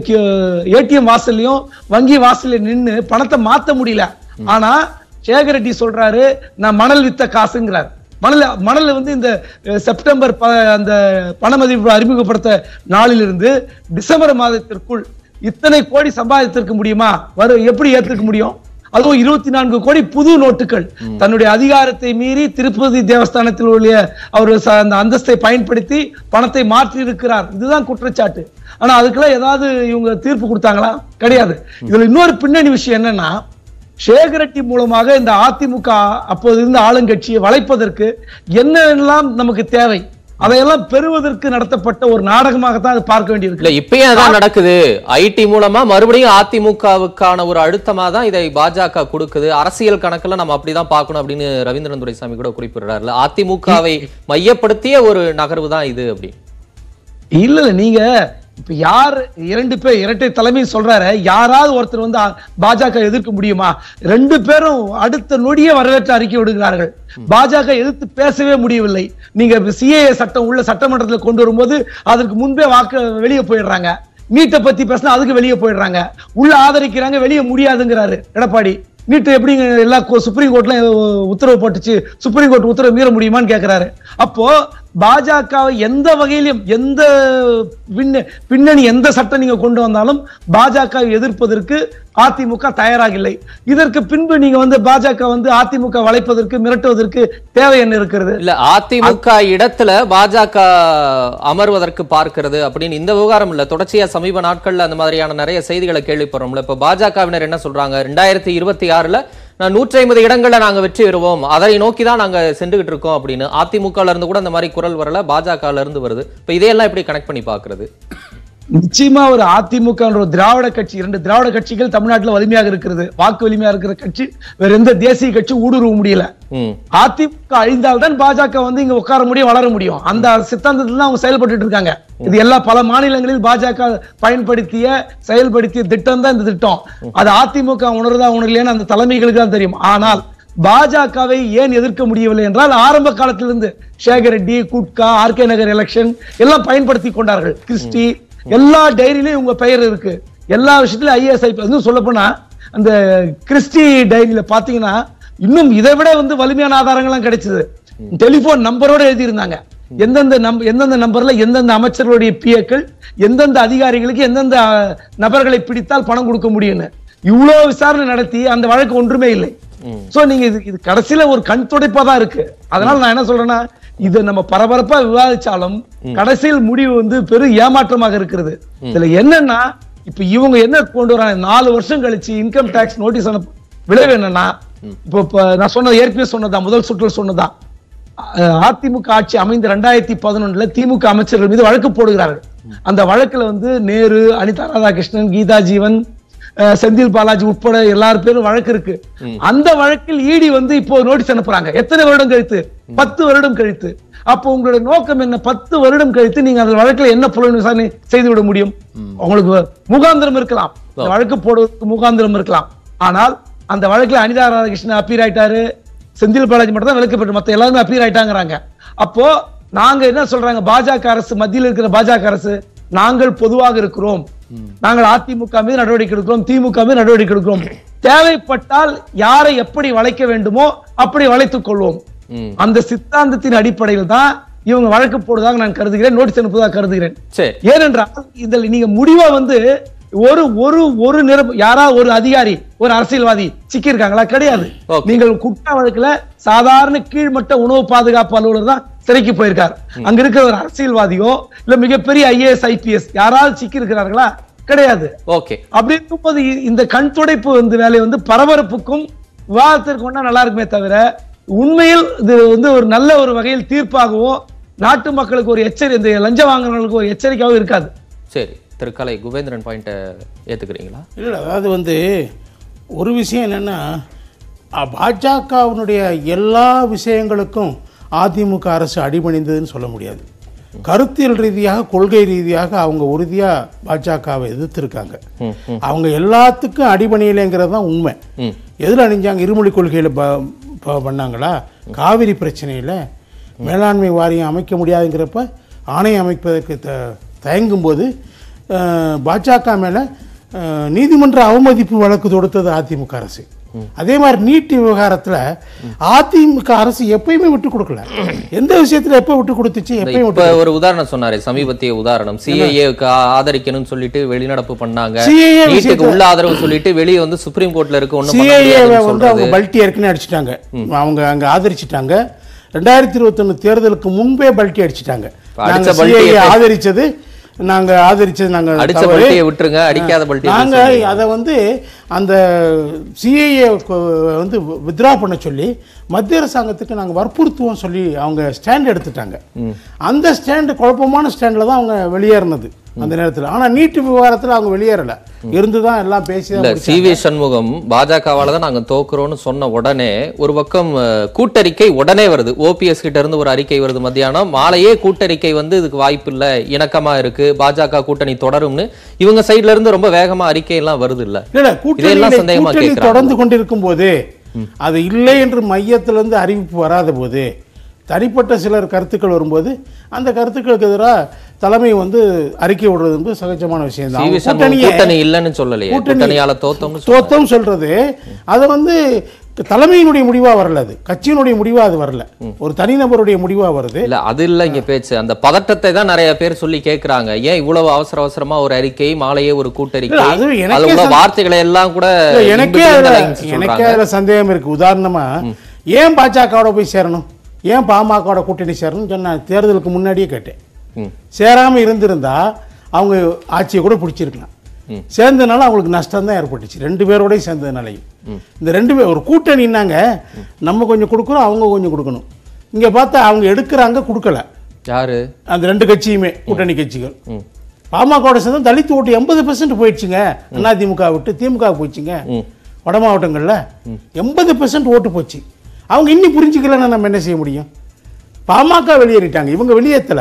Speaker 2: ஏடிஎம் வாசல்லையும் வங்கி வாசல்ல நின்னு பணத்தை மாத்த முடியல ஆனா சேகர் ரெட்டி சொல்றாரு நான் மணல் வித்த காசுங்கிறார் மணல் மணல் வந்து இந்த அஹ், செப்டம்பர் ப- அந்த பண மதிப்பு அறிமுகப்படுத்த நாளிலிருந்து டிசம்பர் மாதத்திற்குள் இத்தனை கோடி சம்பாதித்திருக்க முடியுமா வரும் எப்படி ஏத்துக்க முடியும் அதுவும் இருபத்தி நான்கு கோடி புது நோட்டுகள் தன்னுடைய அதிகாரத்தை மீறி திருப்பதி தேவஸ்தானத்தில் உள்ள அவர் ச- அந்த அந்தஸ்தை பயன்படுத்தி பணத்தை மாற்றி இருக்கிறார் இதுதான் குற்றச்சாட்டு ஆனா அதுக்கெல்லாம் ஏதாவது இவங்க தீர்ப்பு கொடுத்தாங்களா கிடையாது இதுல இன்னொரு பின்னணி விஷயம் என்னன்னா சேகரட்டி மூலமாக இந்த அதிமுக அப்போது இருந்த ஆளுங்கட்சியை வளைப்பதற்கு என்னெல்லாம் நமக்கு தேவை அதையெல்லாம் பெறுவதற்கு நடத்தப்பட்ட ஒரு நாடகமாகத்தான் அது பார்க்க வேண்டியிருக்கு
Speaker 1: இல்ல இப்பயும் அதான் நடக்குது ஐடி மூலமா மறுபடியும் அதிமுகவுக்கான ஒரு அழுத்தமா தான் இதை பாஜக கொடுக்குது அரசியல் கணக்குல நம்ம அப்படிதான் பார்க்கணும் அப்படின்னு ரவீந்திரன் துரைசாமி கூட குறிப்பிடுறாருல அதிமுகவை மையப்படுத்திய ஒரு நகர்வு தான் இது அப்படி
Speaker 2: இல்ல இல்ல நீங்க இப்ப யார் இரண்டு பேர் இரட்டை தலைமை சொல்றாரு யாராவது ஒருத்தர் வந்து அ- பாஜக எதிர்க்க முடியுமா ரெண்டு பேரும் அடுத்த நொடியே வரவேற்று அறிக்கை விடுகிறார்கள் பாஜக எதிர்த்து பேசவே முடியவில்லை நீங்க சிஏஏ சட்டம் உள்ள சட்டமன்றத்துல கொண்டு வரும்போது அதற்கு முன்பே வாக்கு வெளியே போயிடுறாங்க நீட்டை பத்தி பேசினா அதுக்கு வெளியே போயிடுறாங்க உள்ள ஆதரிக்கிறாங்க வெளியே முடியாதுங்கிறாரு எடப்பாடி நீட்டு எப்படி எல்லா கோ- சுப்ரீம் கோர்ட்ல உத்தரவு போட்டுச்சு சுப்ரீம் கோர்ட் உத்தரவு மீற முடியுமான்னு கேக்குறாரு அப்போ பாஜகவை எந்த வகையிலும் எந்த பின்ன- பின்னணி எந்த சட்டம் நீங்க கொண்டு வந்தாலும் பாஜகவை எதிர்ப்பதற்கு அதிமுக தயாராக இல்லை இதற்கு பின்பு நீங்க வந்து பாஜக வந்து அதிமுக வளைப்பதற்கு மிரட்டுவதற்கு தேவை என்ன இருக்கிறது
Speaker 1: இல்ல அதிமுக இடத்துல பாஜக அமர்வதற்கு பார்க்கிறது அப்படின்னு இந்த விவகாரம் இல்ல தொடர்ச்சியா சமீப நாட்கள்ல அந்த மாதிரியான நிறைய செய்திகளை கேள்விப்படுறோம்ல இப்ப பாஜகவினர் என்ன சொல்றாங்க ரெண்டாயிரத்தி இருபத்தி ஆறுல நான் நூற்றி ஐம்பது இடங்கள்ல நாங்க வெற்றி பெறுவோம் அதை நோக்கி தான் நாங்க சென்றுகிட்டு இருக்கோம் அப்படின்னு அதிமுகல இருந்து கூட அந்த மாதிரி குரல் வரல பாஜகல இருந்து வருது இப்ப இதையெல்லாம் எப்படி கனெக்ட் பண்ணி பாக்குறது
Speaker 2: நிச்சயமா ஒரு அதிமுக என்ற ஒரு திராவிட கட்சி இரண்டு திராவிட கட்சிகள் தமிழ்நாட்டுல வலிமையாக இருக்கிறது வாக்கு வலிமையா இருக்கிற கட்சி வேற எந்த தேசிய கட்சி ஊடுருவ முடியல
Speaker 1: ம்
Speaker 2: அதிமுக அழிந்தால்தான் பாஜக வந்து இங்க உட்கார முடியும் வளர முடியும் அந்த சித்தாந்தத்துல தான் அவங்க செயல்பட்டு இருக்காங்க இது எல்லா பல மாநிலங்களில் பாஜக பயன்படுத்திய செயல்படுத்திய திட்டம் தான் இந்த திட்டம் அது அதிமுக உணர்தா உணரலையான்னு அந்த தலைமைகளுக்கு தான் தெரியும் ஆனால் பாஜகவை ஏன் எதிர்க்க முடியவில்லை என்றால் ஆரம்ப காலத்திலிருந்து சேகர் ரெட்டி குட்கா ஆர்கே நகர் எலெக்ஷன் எல்லாம் பயன்படுத்தி கொண்டார்கள் கிறிஸ்டி எல்லா டைரியிலும் உங்க பெயர் இருக்கு எல்லா விஷயத்திலும் ஐஏஎஸ் ஐபி இன்னும் சொல்ல போனா அந்த கிறிஸ்டி டைரியில பாத்தீங்கன்னா இன்னும் இதை விட வந்து வலிமையான ஆதாரங்கள்லாம் கிடைச்சது டெலிபோன் நம்பரோட எழுதியிருந்தாங்க எந்தெந்த நம்ப எந்தெந்த நம்பர்ல எந்தெந்த அமைச்சர்களுடைய பிஏக்கள் எந்தெந்த அதிகாரிகளுக்கு எந்தெந்த அஹ், நபர்களை பிடித்தால் பணம் கொடுக்க முடியும்னு இவ்வளவு விசாரணை நடத்தி அந்த வழக்கு ஒன்றுமே இல்லை சோ நீங்க இது இது கடைசியில ஒரு கண் துடைப்பா தான் இருக்கு அதனால நான் என்ன சொல்றேன்னா இது நம்ம பரபரப்பா விவாதிச்சாலும் கடைசியில் முடிவு வந்து பெரும் ஏமாற்றமாக இருக்கிறது இதுல என்னன்னா இப்ப இவங்க என்ன கொண்டு வராங்க நாலு வருஷம் கழிச்சு இன்கம் டாக்ஸ் நோட்டீஸ் அனுப்ப விளைவு என்னன்னா இப்போ இப்ப நான் சொன்னது ஏற்கனவே சொன்னதான் முதல் சுற்றில் சொன்னதான் அஹ் அதிமுக ஆட்சி அமைந்த ரெண்டாயிரத்தி பதினொன்றுல திமுக அமைச்சர்கள் மீது வழக்கு போடுகிறார்கள் அந்த வழக்குல வந்து நேரு அனிதா ராதாகிருஷ்ணன் கீதா ஜீவன் அஹ் செந்தில் பாலாஜி உட்பட எல்லார் பேரும் வழக்கு இருக்கு அந்த வழக்கில் இடி வந்து இப்போ நோட்டீஸ் அனுப்புறாங்க எத்தனை வருடம் கழித்து பத்து வருடம் கழித்து அப்போ உங்களுடைய நோக்கம் என்ன பத்து வருடம் கழித்து நீங்க அந்த வழக்குல என்ன புலன் விசாரணை செய்து விட முடியும் உங்களுக்கு முகாந்திரம் இருக்கலாம் இந்த வழக்கு போடுவதற்கு முகாந்திரம் இருக்கலாம் ஆனால் அந்த வழக்குல அனிதா ராதாகிருஷ்ணன் அப்பீர் ஆயிட்டாரு செந்தில் பாலாஜி மட்டும் தான் விலக்கு பெற்று மத்த எல்லாருமே அப்பீர் ஆயிட்டாங்கறாங்க அப்போ நாங்க என்ன சொல்றாங்க பாஜக அரசு மத்தியில் இருக்கிற பாஜக அரசு நாங்கள் பொதுவாக இருக்கிறோம் நாங்கள் அதிமுக மீது நடவடிக்கை எடுக்கிறோம் திமுக மீது நடவடிக்கை எடுக்கிறோம் தேவைப்பட்டால் யாரை எப்படி வளைக்க வேண்டுமோ அப்படி வளைத்துக் கொள்வோம்
Speaker 1: ம்.
Speaker 2: அந்த சித்தாந்தத்தின் அடிப்படையில் தான் இவங்க வழக்கு போடுவதாக நான் கருதுகிறேன் நோட்டீஸ் அனுப்புவதாக கருதுகிறேன்
Speaker 1: சரி
Speaker 2: ஏனென்றால் இதில் நீங்க முடிவா வந்து ஒரு ஒரு ஒரு நிர யாரா ஒரு அதிகாரி ஒரு அரசியல்வாதி சிக்கியிருக்காங்களா கிடையாது
Speaker 1: Okay.
Speaker 2: நீங்கள் குற்ற வழக்குல சாதாரண கீழ்மட்ட உணவு பாதுகாப்பு அலுவலர் தான் சிறைக்கு போயிருக்காரு அங்க இருக்கிற ஒரு அரசியல்வாதியோ இல்ல மிகப்பெரிய ஐஏஎஸ் ஐபிஎஸ் யாராவது சிக்கி இருக்கிறார்களா கிடையாது
Speaker 1: ஓகே
Speaker 2: அப்படி இருக்கும்போது இ- இந்த கண் துடைப்பு வந்து வேலை வந்து பரபரப்புக்கும் விவாதத்திற்கு ஒன்றா நல்லா இருக்குமே தவிர உண்மையில் இது வந்து ஒரு நல்ல ஒரு வகையில் தீர்ப்பாகவோ நாட்டு மக்களுக்கு ஒரு எச்சரி இந்த லஞ்சம் வாங்குறவங்களுக்கு ஒரு எச்சரிக்கையாகவும் இருக்காது
Speaker 1: சரி திரு கலை குபேந்திரன் பாயிண்ட்டை ஏத்துக்கிறீங்களா
Speaker 3: இல்லை அதாவது வந்து ஒரு விஷயம் என்னன்னா அ, பாஜகவினுடைய எல்லா விஷயங்களுக்கும் அதிமுக அரசு அடிபணிந்ததுன்னு சொல்ல முடியாது கருத்தியல் ரீதியாக கொள்கை ரீதியாக அவங்க உறுதியா பாஜகவை எதிர்த்திருக்காங்க அவங்க எல்லாத்துக்கும் அடிபணியலைங்கிறது தான் உண்மை
Speaker 1: ம்.
Speaker 3: எதில் அணிஞ்சாங்க இருமொழி கொள்கையில ப- ப- பண்ணாங்களா காவிரி பிரச்சனையில மேலாண்மை வாரியம் அமைக்க முடியாதுங்கிறப்ப ஆணையம் அமைப்பதற்கு த தயங்கும் போது அஹ், பாஜக மேல அஹ், நீதிமன்ற அவமதிப்பு வழக்கு தொடுத்தது அதிமுக அரசு அதே மாதிரி நீட் விவகாரத்துல அதிமுக அரசு எப்பயுமே விட்டு கொடுக்கல எந்த விஷயத்துல எப்ப விட்டு கொடுத்துச்சு எப்பயும்
Speaker 1: இப்ப ஒரு உதாரணம் சொன்னாரு சமீபத்திய உதாரணம் சிஏஏக்கு ஆதரிக்கணும்னு சொல்லிட்டு வெளிநடப்பு பண்ணாங்க
Speaker 3: CAA
Speaker 1: நீட்டுக்கு
Speaker 3: விஷயத்துல-
Speaker 1: உள்ள ஆதரவு சொல்லிட்டு வெளியே வந்து சுப்ரீம் கோர்ட்ல இருக்கு ஒண்ணும் பண்ண
Speaker 3: சிஏஏவை
Speaker 1: முடியாதுன்னு
Speaker 3: வந்து அவங்க
Speaker 1: சொல்றது
Speaker 3: பல்ட்டி ஏற்கனவே அடிச்சிட்டாங்க அவங்க அங்க ஆதரிச்சிட்டாங்க ரெண்டாயிரத்தி இருபத்தொன்னு தேர்தலுக்கு முன்பே பல்ட்டி அடிச்சிட்டாங்க
Speaker 1: இப்ப அடிச்ச
Speaker 3: நாங்க
Speaker 1: பல்ட்டியை
Speaker 3: CAA
Speaker 1: எப்ப-
Speaker 3: ஆதரிச்சது நாங்க ஆதரிச்சது நாங்க
Speaker 1: அடிச்ச
Speaker 3: தவறு.
Speaker 1: பல்ட்டியை விட்டுருங்க அடிக்காத பல்ட்டி
Speaker 3: நாங்க அதை வந்து அந்த சிஏஏ வந்து வித்ரா பண்ண சொல்லி மத்திய அரசாங்கத்துக்கு நாங்க வற்புறுத்துவோம் சொல்லி அவங்க ஸ்டாண்ட் எடுத்துட்டாங்க அந்த ஸ்டாண்டு குழப்பமான ஸ்டாண்டில் தான் அவங்க வெளியேறினது அந்த நேரத்தில் ஆனா நீட்டு விவகாரத்துல அவங்க வெளியேறல இருந்து தான் எல்லாம் பேசி தான்
Speaker 1: இல்ல
Speaker 3: முடிச்சாங்க.
Speaker 1: சி வி சண்முகம் பாஜகவால தான் நாங்க தோக்குறோம்னு சொன்ன உடனே ஒரு பக்கம் அஹ், கூட்டறிக்கை உடனே வருது ஓபிஎஸ் கிட்ட இருந்து ஒரு அறிக்கை வருது மத்தியானம் மாலையே கூட்டறிக்கை வந்து இதுக்கு வாய்ப்பு இல்ல இணக்கமா இருக்கு பாஜக கூட்டணி தொடரும்னு இவங்க சைடுல இருந்து ரொம்ப வேகமா அறிக்கை எல்லாம் வருது இல்ல
Speaker 3: இல்ல
Speaker 1: இதெல்லாம்
Speaker 3: கூட்டணியில
Speaker 1: சந்தேகமா
Speaker 3: கூட்டணி
Speaker 1: கேக்குறாங்க.
Speaker 3: தொடர்ந்து கொண்டிருக்கும் போது அது இல்லை என்று மையத்திலிருந்து அறிவிப்பு வராத போது தனிப்பட்ட சிலர் கருத்துக்கள் வரும்போது அந்த கருத்துக்களுக்கு எதிராக தலைமை வந்து அறிக்கை விடுறது என்பது சகஜமான விஷயம்
Speaker 1: சி
Speaker 3: தான்
Speaker 1: வி
Speaker 3: அவங்க
Speaker 1: சண்முகம்
Speaker 3: கூட்டணியை
Speaker 1: கூட்டணி இல்லைன்னு சொல்லலையே
Speaker 3: கூட்டணி-
Speaker 1: கூட்டணியால தோத்தோம்னு சொன்னாங்க.
Speaker 3: தோத்தம் சொல்றது அது வந்து தலைமையினுடைய முடிவா வரல அது கட்சியினுடைய முடிவா அது வரல ஒரு தனிநபருடைய முடிவா வருது
Speaker 1: இல்ல அது இல்ல இங்க பேச்சு அந்த பதட்டத்தை தான் நிறைய பேர் சொல்லி கேக்குறாங்க ஏன் இவ்வளவு அவசர அவசரமா ஒரு அறிக்கை மாலையே ஒரு கூட்டறிக்கை
Speaker 3: இல்ல, அது எனக்கே
Speaker 1: அதுல உள்ள
Speaker 3: சந்தே-
Speaker 1: வார்த்தைகளை எல்லாம் கூட
Speaker 3: இல்ல, எனக்கே
Speaker 1: in between the
Speaker 3: அதுல-
Speaker 1: lines
Speaker 3: எனக்கே
Speaker 1: சொல்றாங்க.
Speaker 3: அதுல சந்தேகம் இருக்கு உதாரணமா ஏன் பாஜகவோட போய் சேரணும் ஏன் பாமகவோட கூட்டணி சேரணும் சொன்ன தேர்தலுக்கு முன்னாடியே கேட்டேன்
Speaker 1: ம்.
Speaker 3: சேராம இருந்திருந்தா அவங்க ஆட்சியை கூட பிடிச்சிருக்கலாம் சேர்ந்தனால அவங்களுக்கு நஷ்டம் தான் ஏற்பட்டுச்சு ரெண்டு பேரோடய சேர்ந்ததுனாலையும் இந்த ரெண்டு பேர் ஒரு கூட்டணின்னாங்க நம்ம கொஞ்சம் கொடுக்குறோம் அவங்க கொஞ்சம் கொடுக்கணும் இங்க பார்த்தா அவங்க எடுக்கிறாங்க கொடுக்கல
Speaker 1: யாரு
Speaker 3: அந்த ரெண்டு கட்சியுமே கூட்டணி கட்சிகள் பாமகவோட சேர்ந்து தலித் ஓட்டு எண்பது பெர்சன்ட் போயிடுச்சுங்க அதிமுக விட்டு திமுக போயிடுச்சுங்க வட மாவட்டங்கள்ல எண்பது பெர்சன்ட் ஓட்டு போச்சு அவங்க இன்னும் புரிஞ்சுக்கலன்னா நம்ம என்ன செய்ய முடியும் பாமக வெளியேறிட்டாங்க இவங்க வெளியேற்றல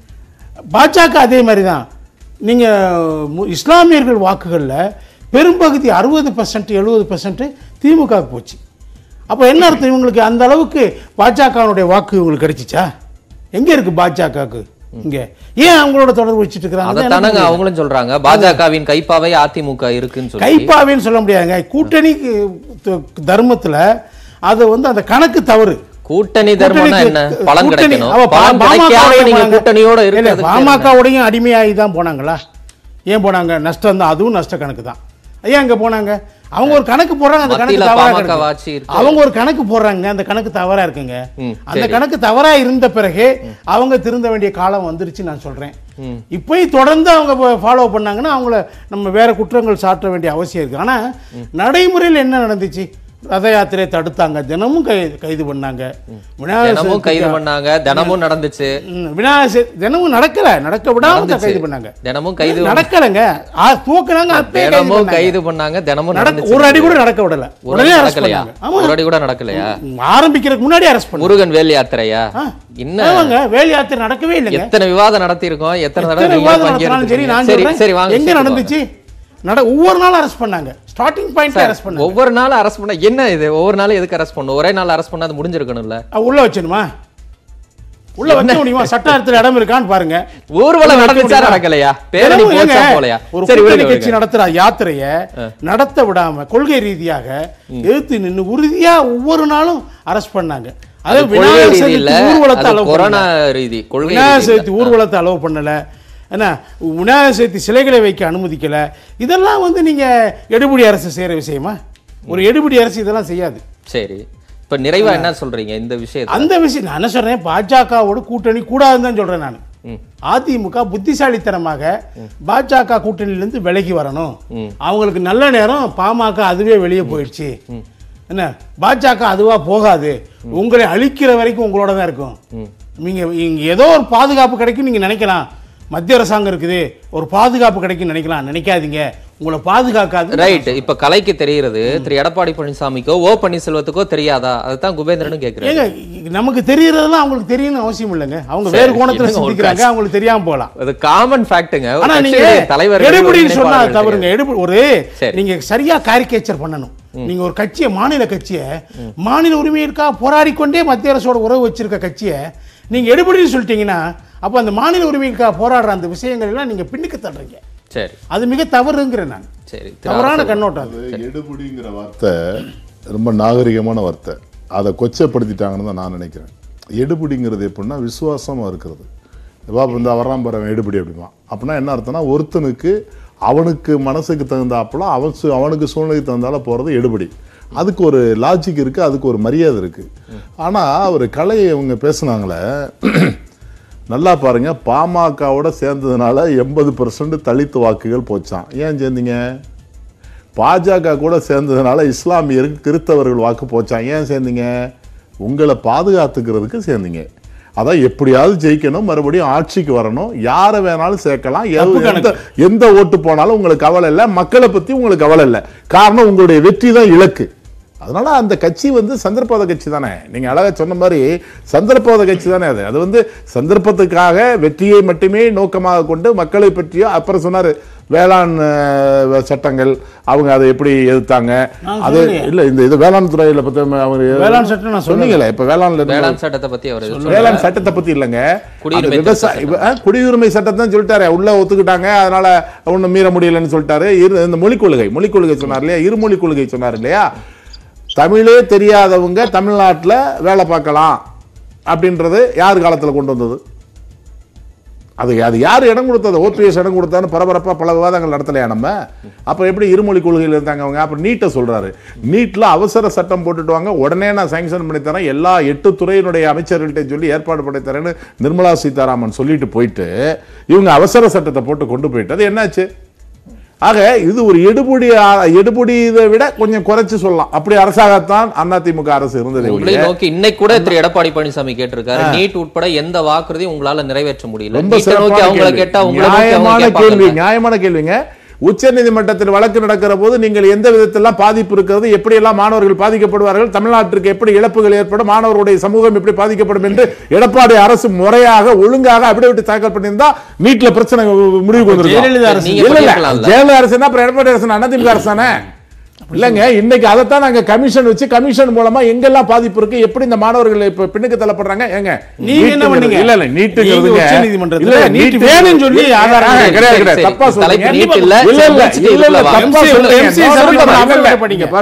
Speaker 3: பாஜக அதே மாதிரி தான் நீங்க மு- இஸ்லாமியர்கள் வாக்குகள்ல பெரும்பகுதி அறுபது பர்சன்ட் எழுபது பர்சன்ட் திமுக போச்சு அப்போ என்ன அர்த்தம் இவங்களுக்கு அந்த அளவுக்கு பாஜகவுடைய வாக்கு இவங்களுக்கு கிடைச்சிச்சா எங்க இருக்கு பாஜகவுக்கு இங்க ஏன் அவங்களோட தொடர்பு வச்சுட்டு இருக்கிறாங்க
Speaker 1: அதைத்தானங்க அவங்களும் சொல்றாங்க பாஜகவின் கைப்பாவை அதிமுக இருக்குன்னு சொல்லி
Speaker 3: கைப்பாவேன்னு சொல்ல முடியாதுங்க கூட்டணி து- தர்மத்துல அது வந்து அந்த கணக்கு தவறு
Speaker 1: கூட்டணி தர்மம்னா
Speaker 3: கூட்டணிக்கு-
Speaker 1: என்ன பலன்
Speaker 3: கூட்டணி-
Speaker 1: கிடைக்கணும்
Speaker 3: அவ பா-
Speaker 1: பலன் கிடைக்காம
Speaker 3: பாமகவுடைய
Speaker 1: நீங்க
Speaker 3: போனாங்க.
Speaker 1: கூட்டணியோட
Speaker 3: இல்ல,
Speaker 1: இருக்கிறது
Speaker 3: பாமகவுடையும் அடிமையாகி தான் போனாங்களா ஏன் போனாங்க நஷ்டம் தான் அதுவும் நஷ்ட கணக்கு தான் ஏன் அங்க போனாங்க அவங்க ஒரு கணக்கு போடுறாங்க அந்த கணக்கு
Speaker 1: மத்தியில
Speaker 3: தவறா
Speaker 1: பாமக
Speaker 3: இருக்கு.
Speaker 1: ஆட்சி இருக்கு.
Speaker 3: அவங்க ஒரு கணக்கு போடுறாங்க அந்த கணக்கு தவறா இருக்குங்க
Speaker 1: ம்,
Speaker 3: அந்த
Speaker 1: சரி.
Speaker 3: கணக்கு தவறா இருந்த பிறகு அவங்க திருந்த வேண்டிய காலம் வந்துருச்சு நான் சொல்றேன் இப்பயும் தொடர்ந்து அவங்க ஃபாலோ பண்ணாங்கன்னா அவங்கள நம்ம வேற குற்றங்கள் சாட்ட வேண்டிய அவசியம் இருக்கு ஆனா நடைமுறையில் என்ன நடந்துச்சு ரத யாத்திரையை தடுத்தாங்க தினமும் கை கைது பண்ணாங்க விநாயகர்
Speaker 1: தினமும் கைது
Speaker 3: சதுர்த்திக்கு-
Speaker 1: பண்ணாங்க தினமும் நடந்துச்சு
Speaker 3: ம், விநாயகர் சதுர்த்தி- தினமும் நடக்கல நடக்க விடாம தான்
Speaker 1: நடந்துச்சு.
Speaker 3: கைது பண்ணாங்க
Speaker 1: தினமும் கைது
Speaker 3: நடக்கலங்க ஆ, தூக்குனாங்க அப்பயே கைது
Speaker 1: தினமும்
Speaker 3: பண்ணாங்க.
Speaker 1: கைது பண்ணாங்க தினமும்
Speaker 3: நடக்க
Speaker 1: நடந்துச்சு
Speaker 3: ஒரு அடி கூட நடக்க விடல
Speaker 1: ஒரு
Speaker 3: உடனே
Speaker 1: அடி
Speaker 3: அரெஸ்ட்
Speaker 1: நடக்கலையா
Speaker 3: பண்ணாங்க ஆமா
Speaker 1: ஒரு அடி கூட நடக்கலையா
Speaker 3: ம், ஆரம்பிக்கிறதுக்கு முன்னாடி அரெஸ்ட் பண்ணாங்க
Speaker 1: முருகன் வேல் யாத்திரையா
Speaker 3: ஆ.
Speaker 1: என்ன
Speaker 3: ஆமாங்க வேல் யாத்திரை நடக்கவே இல்லைங்க
Speaker 1: எத்தனை விவாதம் நடத்தி இருக்கோம் எத்தனை தடவை
Speaker 3: எத்தனை
Speaker 1: நீங்க
Speaker 3: விவாதம் நடத்தினாலும் சரி நான்
Speaker 1: சரி
Speaker 3: சொல்றேன்
Speaker 1: சரி வாங்க
Speaker 3: எங்க
Speaker 1: விஷயத்துக்கு
Speaker 3: நடந்துச்சு நட ஒவ்வொரு நாளும் அரெஸ்ட் பண்ணாங்க ஸ்டார்டிங் பாயிண்ட்
Speaker 1: வாங்க.
Speaker 3: அரெஸ்ட் பண்ணாங்க
Speaker 1: ஒவ்வொரு நாளும் அரெஸ்ட் பண்ண என்ன இது ஒவ்வொரு நாளும் எதுக்கு அரெஸ்ட் பண்ணும் ஒரே நாள் அரெஸ்ட் பண்ணா அது முடிஞ்சிருக்கணும்ல
Speaker 3: அஹ், உள்ள வச்சணுமா உள்ள வைக்க முடியுமா சட்டத்தில் இடம் இருக்கான்னு பாருங்க
Speaker 1: ஊர்வலம் நடந்துச்சா
Speaker 3: முடியுமா?
Speaker 1: நடக்கலையா பேரணி
Speaker 3: தினமும்
Speaker 1: போச்சா
Speaker 3: ஏங்க,
Speaker 1: போலையா
Speaker 3: ஒரு
Speaker 1: சரி
Speaker 3: கூட்டணி
Speaker 1: விடுங்க,
Speaker 3: கட்சி
Speaker 1: விடுங்க.
Speaker 3: நடத்துற யாத்திரைய நடத்த விடாம கொள்கை ரீதியாக எதிர்த்து நின்னு உறுதியா ஒவ்வொரு நாளும் அரெஸ்ட் பண்ணாங்க அது
Speaker 1: அது கொள்கை
Speaker 3: விநாயகர்
Speaker 1: ரீதி
Speaker 3: சதுர்த்தி
Speaker 1: இல்ல
Speaker 3: ஊர்வலத்தை
Speaker 1: அது
Speaker 3: அலோவ்
Speaker 1: கொரோனா
Speaker 3: பண்ணல
Speaker 1: ரீதி கொள்கை
Speaker 3: விநாயகர்
Speaker 1: ரீதி
Speaker 3: சதுர்த்தி
Speaker 1: இல்ல.
Speaker 3: ஊர்வலத்தை அலோவ் பண்ணல என்ன விநாயகர் சதுர்த்தி சிலைகளை வைக்க அனுமதிக்கல இதெல்லாம் வந்து நீங்க எடுபடி அரசு செய்யற விஷயமா ஒரு எடுபடி அரசு இதெல்லாம் செய்யாது
Speaker 1: சரி இப்ப நிறைவா என்ன சொல்றீங்க இந்த விஷயத்தை
Speaker 3: அந்த விஷயம் நான் என்ன சொல்றேன் பாஜகவோட கூட்டணி கூடாதுன்னு தான் சொல்றேன் நான்
Speaker 1: ம்.
Speaker 3: அதிமுக புத்திசாலித்தனமாக பாஜக கூட்டணியிலிருந்து விலகி வரணும்
Speaker 1: ம்.
Speaker 3: அவங்களுக்கு நல்ல நேரம் பாமக அதுவே வெளியே போயிடுச்சு என்ன பாஜக அதுவா போகாது உங்களை அழிக்கிற வரைக்கும் உங்களோட தான் இருக்கும் நீங்க இங்க ஏதோ ஒரு பாதுகாப்பு கிடைக்கும் நீங்க நினைக்கலாம் மத்திய அரசாங்கம் இருக்குது ஒரு பாதுகாப்பு கிடைக்கும் நினைக்கலாம் நினைக்காதீங்க உங்களை பாதுகாக்காது
Speaker 1: ரைட் இப்ப கலைக்கு தெரிகிறது திரு எடப்பாடி பழனிசாமிக்கோ ஓ பன்னீர்செல்வத்துக்கோ தெரியாதா அதுதான் குபேந்திரனும் கேக்குறேன்
Speaker 3: ஏங்க நமக்கு தெரியறதெல்லாம் அவங்களுக்கு தெரியணும்னு அவசியம் இல்லைங்க அவங்க வேறு கோணத்துல
Speaker 1: என்னங்க ஒரு
Speaker 3: சிந்திக்கிறாங்க அவங்களுக்கு தெரியாம போகலாம்
Speaker 1: அது காமன் ஃபேக்ட்டுங்க
Speaker 3: ஆனா நீங்க
Speaker 1: தலைவர்
Speaker 3: எடுபடின்னு சொன்னா தவறுங்க எடுபடி ஒரு
Speaker 1: சரி.
Speaker 3: நீங்க சரியா காரிகேச்சர் பண்ணணும் நீங்க ஒரு கட்சியை மாநில கட்சியை மாநில உரிமையிற்காக போராடி கொண்டே மத்திய அரசோட உறவு வச்சிருக்க கட்சியை நீங்க எடுபடின்னு சொல்லிட்டீங்கன்னா அப்ப அந்த மாநில உரிமைக்காக போராடுற அந்த விஷயங்கள் எல்லாம் நீங்க பின்னுக்கு தள்ளுறீங்க
Speaker 1: சரி
Speaker 3: அது மிக தவறுங்கிறேன் நான்
Speaker 1: சரி திரு
Speaker 3: தவறான
Speaker 1: அரசு.
Speaker 3: கண்ணோட்டம் அது
Speaker 4: அது எடுபடிங்கிற வார்த்தை ரொம்ப நாகரிகமான வார்த்தை அதை கொச்சப்படுத்திட்டாங்கன்னு தான் நான் நினைக்கிறேன் எடுபடிங்கிறது எப்படின்னா விசுவாசமா இருக்கிறது பாபு இந்த வர்றான் பாரு எடுபடி அப்படிமா அப்படின்னா என்ன அர்த்தம்னா ஒருத்தனுக்கு அவனுக்கு மனசுக்கு தகுந்தாப்புல அவன் சு- அவனுக்கு சூழ்நிலைக்கு தகுந்தால போறது எடுபடி அதுக்கு ஒரு லாஜிக் இருக்கு அதுக்கு ஒரு மரியாதை இருக்கு ஆனா ஒரு கலையை இவங்க பேசுனாங்களே நல்லா பாருங்க பாமகவோட சேர்ந்ததுனால எண்பது பெர்சன்ட் தலித்து வாக்குகள் போச்சான் ஏன் சேர்ந்தீங்க பாஜக கூட சேர்ந்ததுனால இஸ்லாமியருக்கு கிறிஸ்தவர்கள் வாக்கு போச்சான் ஏன் சேர்ந்தீங்க உங்களை பாதுகாத்துக்கிறதுக்கு சேர்ந்தீங்க அதான் எப்படியாவது ஜெயிக்கணும் மறுபடியும் ஆட்சிக்கு வரணும் யாரை வேணாலும் சேர்க்கலாம் எது- எந்த எந்த ஓட்டு போனாலும் உங்களுக்கு கவலை இல்லை மக்களை பத்தி உங்களுக்கு கவலை இல்லை காரணம் உங்களுடைய வெற்றி தான் இலக்கு அதனால அந்த கட்சி வந்து சந்தர்ப்பவாத கட்சி தானே நீங்க அழகா சொன்ன மாதிரி சந்தர்ப்பவாத கட்சி தானே அது அது வந்து சந்தர்ப்பத்துக்காக வெற்றியை மட்டுமே நோக்கமாக கொண்டு மக்களை பற்றியோ அப்புறம் சொன்னாரு வேளாண் அஹ், சட்டங்கள் அவங்க அதை எப்படி எதிர்த்தாங்க
Speaker 3: நான்
Speaker 4: அது
Speaker 3: சொல்லலையே.
Speaker 4: இல்ல இந்த இது வேளாண் துறையில பத்தி அவர்
Speaker 3: வேளாண் சட்டம் நான் சொல்லல.
Speaker 4: சொன்னீங்களே இப்ப வேளாண்ல இருந்து-
Speaker 1: வேளாண் சட்டத்தை பத்தி அவர் சொல்றாரு.
Speaker 4: வேளாண் சட்டத்தை பத்தி இல்லைங்க
Speaker 1: குடியுரிமை
Speaker 4: அந்த விவசாய
Speaker 1: திருத்த
Speaker 4: ஆ, குடியுரிமை சட்டத்தை தான் சொல்லிட்டாரு உள்ள ஒத்துக்கிட்டாங்க அதனால ஒன்றும் மீற முடியலன்னு சொல்லிட்டாரு இரு இந்த மொழிக் கொள்கை மொழிக் கொள்கை சொன்னார் இல்லையா இருமொழி கொள்கை சொன்னார் இல்லையா தமிழே தெரியாதவங்க தமிழ்நாட்டுல வேலை பார்க்கலாம் அப்படின்றது யார் காலத்துல கொண்டு வந்தது அது அது யார் இடம் கொடுத்தது ஓபிஎஸ் இடம் கொடுத்தான்னு பரபரப்பா பல விவாதங்கள் நடத்தலையா நம்ம அப்ப எப்படி இருமொழி கொள்கையில் இருந்தாங்க அவங்க அப்புறம் நீட்டை சொல்றாரு நீட்ல அவசர சட்டம் போட்டுட்டு வாங்க உடனே நான் சாங்ஷன் பண்ணி தரேன் எல்லா எட்டு துறையினுடைய அமைச்சர்கள்ட்ட சொல்லி ஏற்பாடு பண்ணி தரேன்னு நிர்மலா சீதாராமன் சொல்லிட்டு போயிட்டு இவங்க அவசர சட்டத்தை போட்டு கொண்டு போயிட்டு அது என்னாச்சு ஆக இது ஒரு எடுபடி எடுபடி இதை விட கொஞ்சம் குறைச்சு சொல்லலாம் அப்படி அரசாகத்தான் அதிமுக அரசு இருந்தது
Speaker 1: உங்களை நோக்கி இன்னைக்கு கூட திரு எடப்பாடி பழனிசாமி கேட்டிருக்காரு நீட் உட்பட எந்த வாக்குறுதியும் உங்களால நிறைவேற்ற முடியல
Speaker 4: ரொம்ப
Speaker 1: நீட்டை நோக்கி
Speaker 4: சிறப்பான
Speaker 1: அவங்கள
Speaker 4: கேள்வி.
Speaker 1: கேட்டா உங்களை நோக்கி அவங்க
Speaker 4: நியாயமான கேள்வி
Speaker 1: கேட்பாங்கல்ல.
Speaker 4: நியாயமான கேள்விங்க உச்ச நீதிமன்றத்தில் வழக்கு நடக்கிற போது நீங்கள் எந்த விதத்திலாம் பாதிப்பு இருக்கிறது எப்படியெல்லாம் மாணவர்கள் பாதிக்கப்படுவார்கள் தமிழ்நாட்டிற்கு எப்படி இழப்புகள் ஏற்படும் மாணவர்களுடைய சமூகம் எப்படி பாதிக்கப்படும் என்று எடப்பாடி அரசு முறையாக ஒழுங்காக அப்படி விட்டு தாக்கல் பண்ணியிருந்தா நீட்ல பிரச்சனை முடிவுக்கு வந்திருக்கும்.
Speaker 3: ஜெயலலிதா அரசு.
Speaker 1: நீங்க
Speaker 4: இல்ல, இல்ல.
Speaker 1: பண்ணிருக்கலாம்ல.
Speaker 4: ஜெயலலிதா அரசு அப்புறம் எடப்பாடி அரசு அதிமுக அரசு தானே இல்லங்க இன்னைக்கு அதைத்தான் நாங்க கமிஷன் வச்சு கமிஷன் மூலமா எங்கெல்லாம் பாதிப்பு இருக்கு எப்படி இந்த மாணவர்கள் இப்ப பின்னுக்கு தள்ளப்படுறாங்க ஏங்க
Speaker 3: நீங்க என்ன
Speaker 4: நீட்டுங்கிறது-
Speaker 3: பண்ணீங்க?
Speaker 4: இல்ல இல்ல நீட்டுங்கிறதுங்க
Speaker 3: நீங்க உச்சநீதிமன்றத்துல
Speaker 4: இல்ல,
Speaker 3: நீட்
Speaker 4: நீட்டு
Speaker 3: வேணும்னு சொல்லி
Speaker 4: இல்ல,
Speaker 3: ஆதாரம்
Speaker 4: ஆ,
Speaker 1: சரி,
Speaker 4: கிடையாது
Speaker 1: சரி,
Speaker 4: கிடையாது
Speaker 1: சரி.
Speaker 4: தப்பா
Speaker 1: தலைப்பு
Speaker 4: சொல்றீங்க
Speaker 1: நீட் இல்ல,
Speaker 4: இல்ல இல்ல
Speaker 1: முடிச்சுட்டு
Speaker 4: இல்ல இல்ல
Speaker 1: இதுக்குள்ள வா.
Speaker 4: தப்பா
Speaker 3: MC
Speaker 4: சொல்றீங்க
Speaker 3: MC
Speaker 4: No, no, no,
Speaker 3: Sabarimala
Speaker 4: no, இல்ல.
Speaker 3: படிங்க.
Speaker 4: இங்க பாருங்க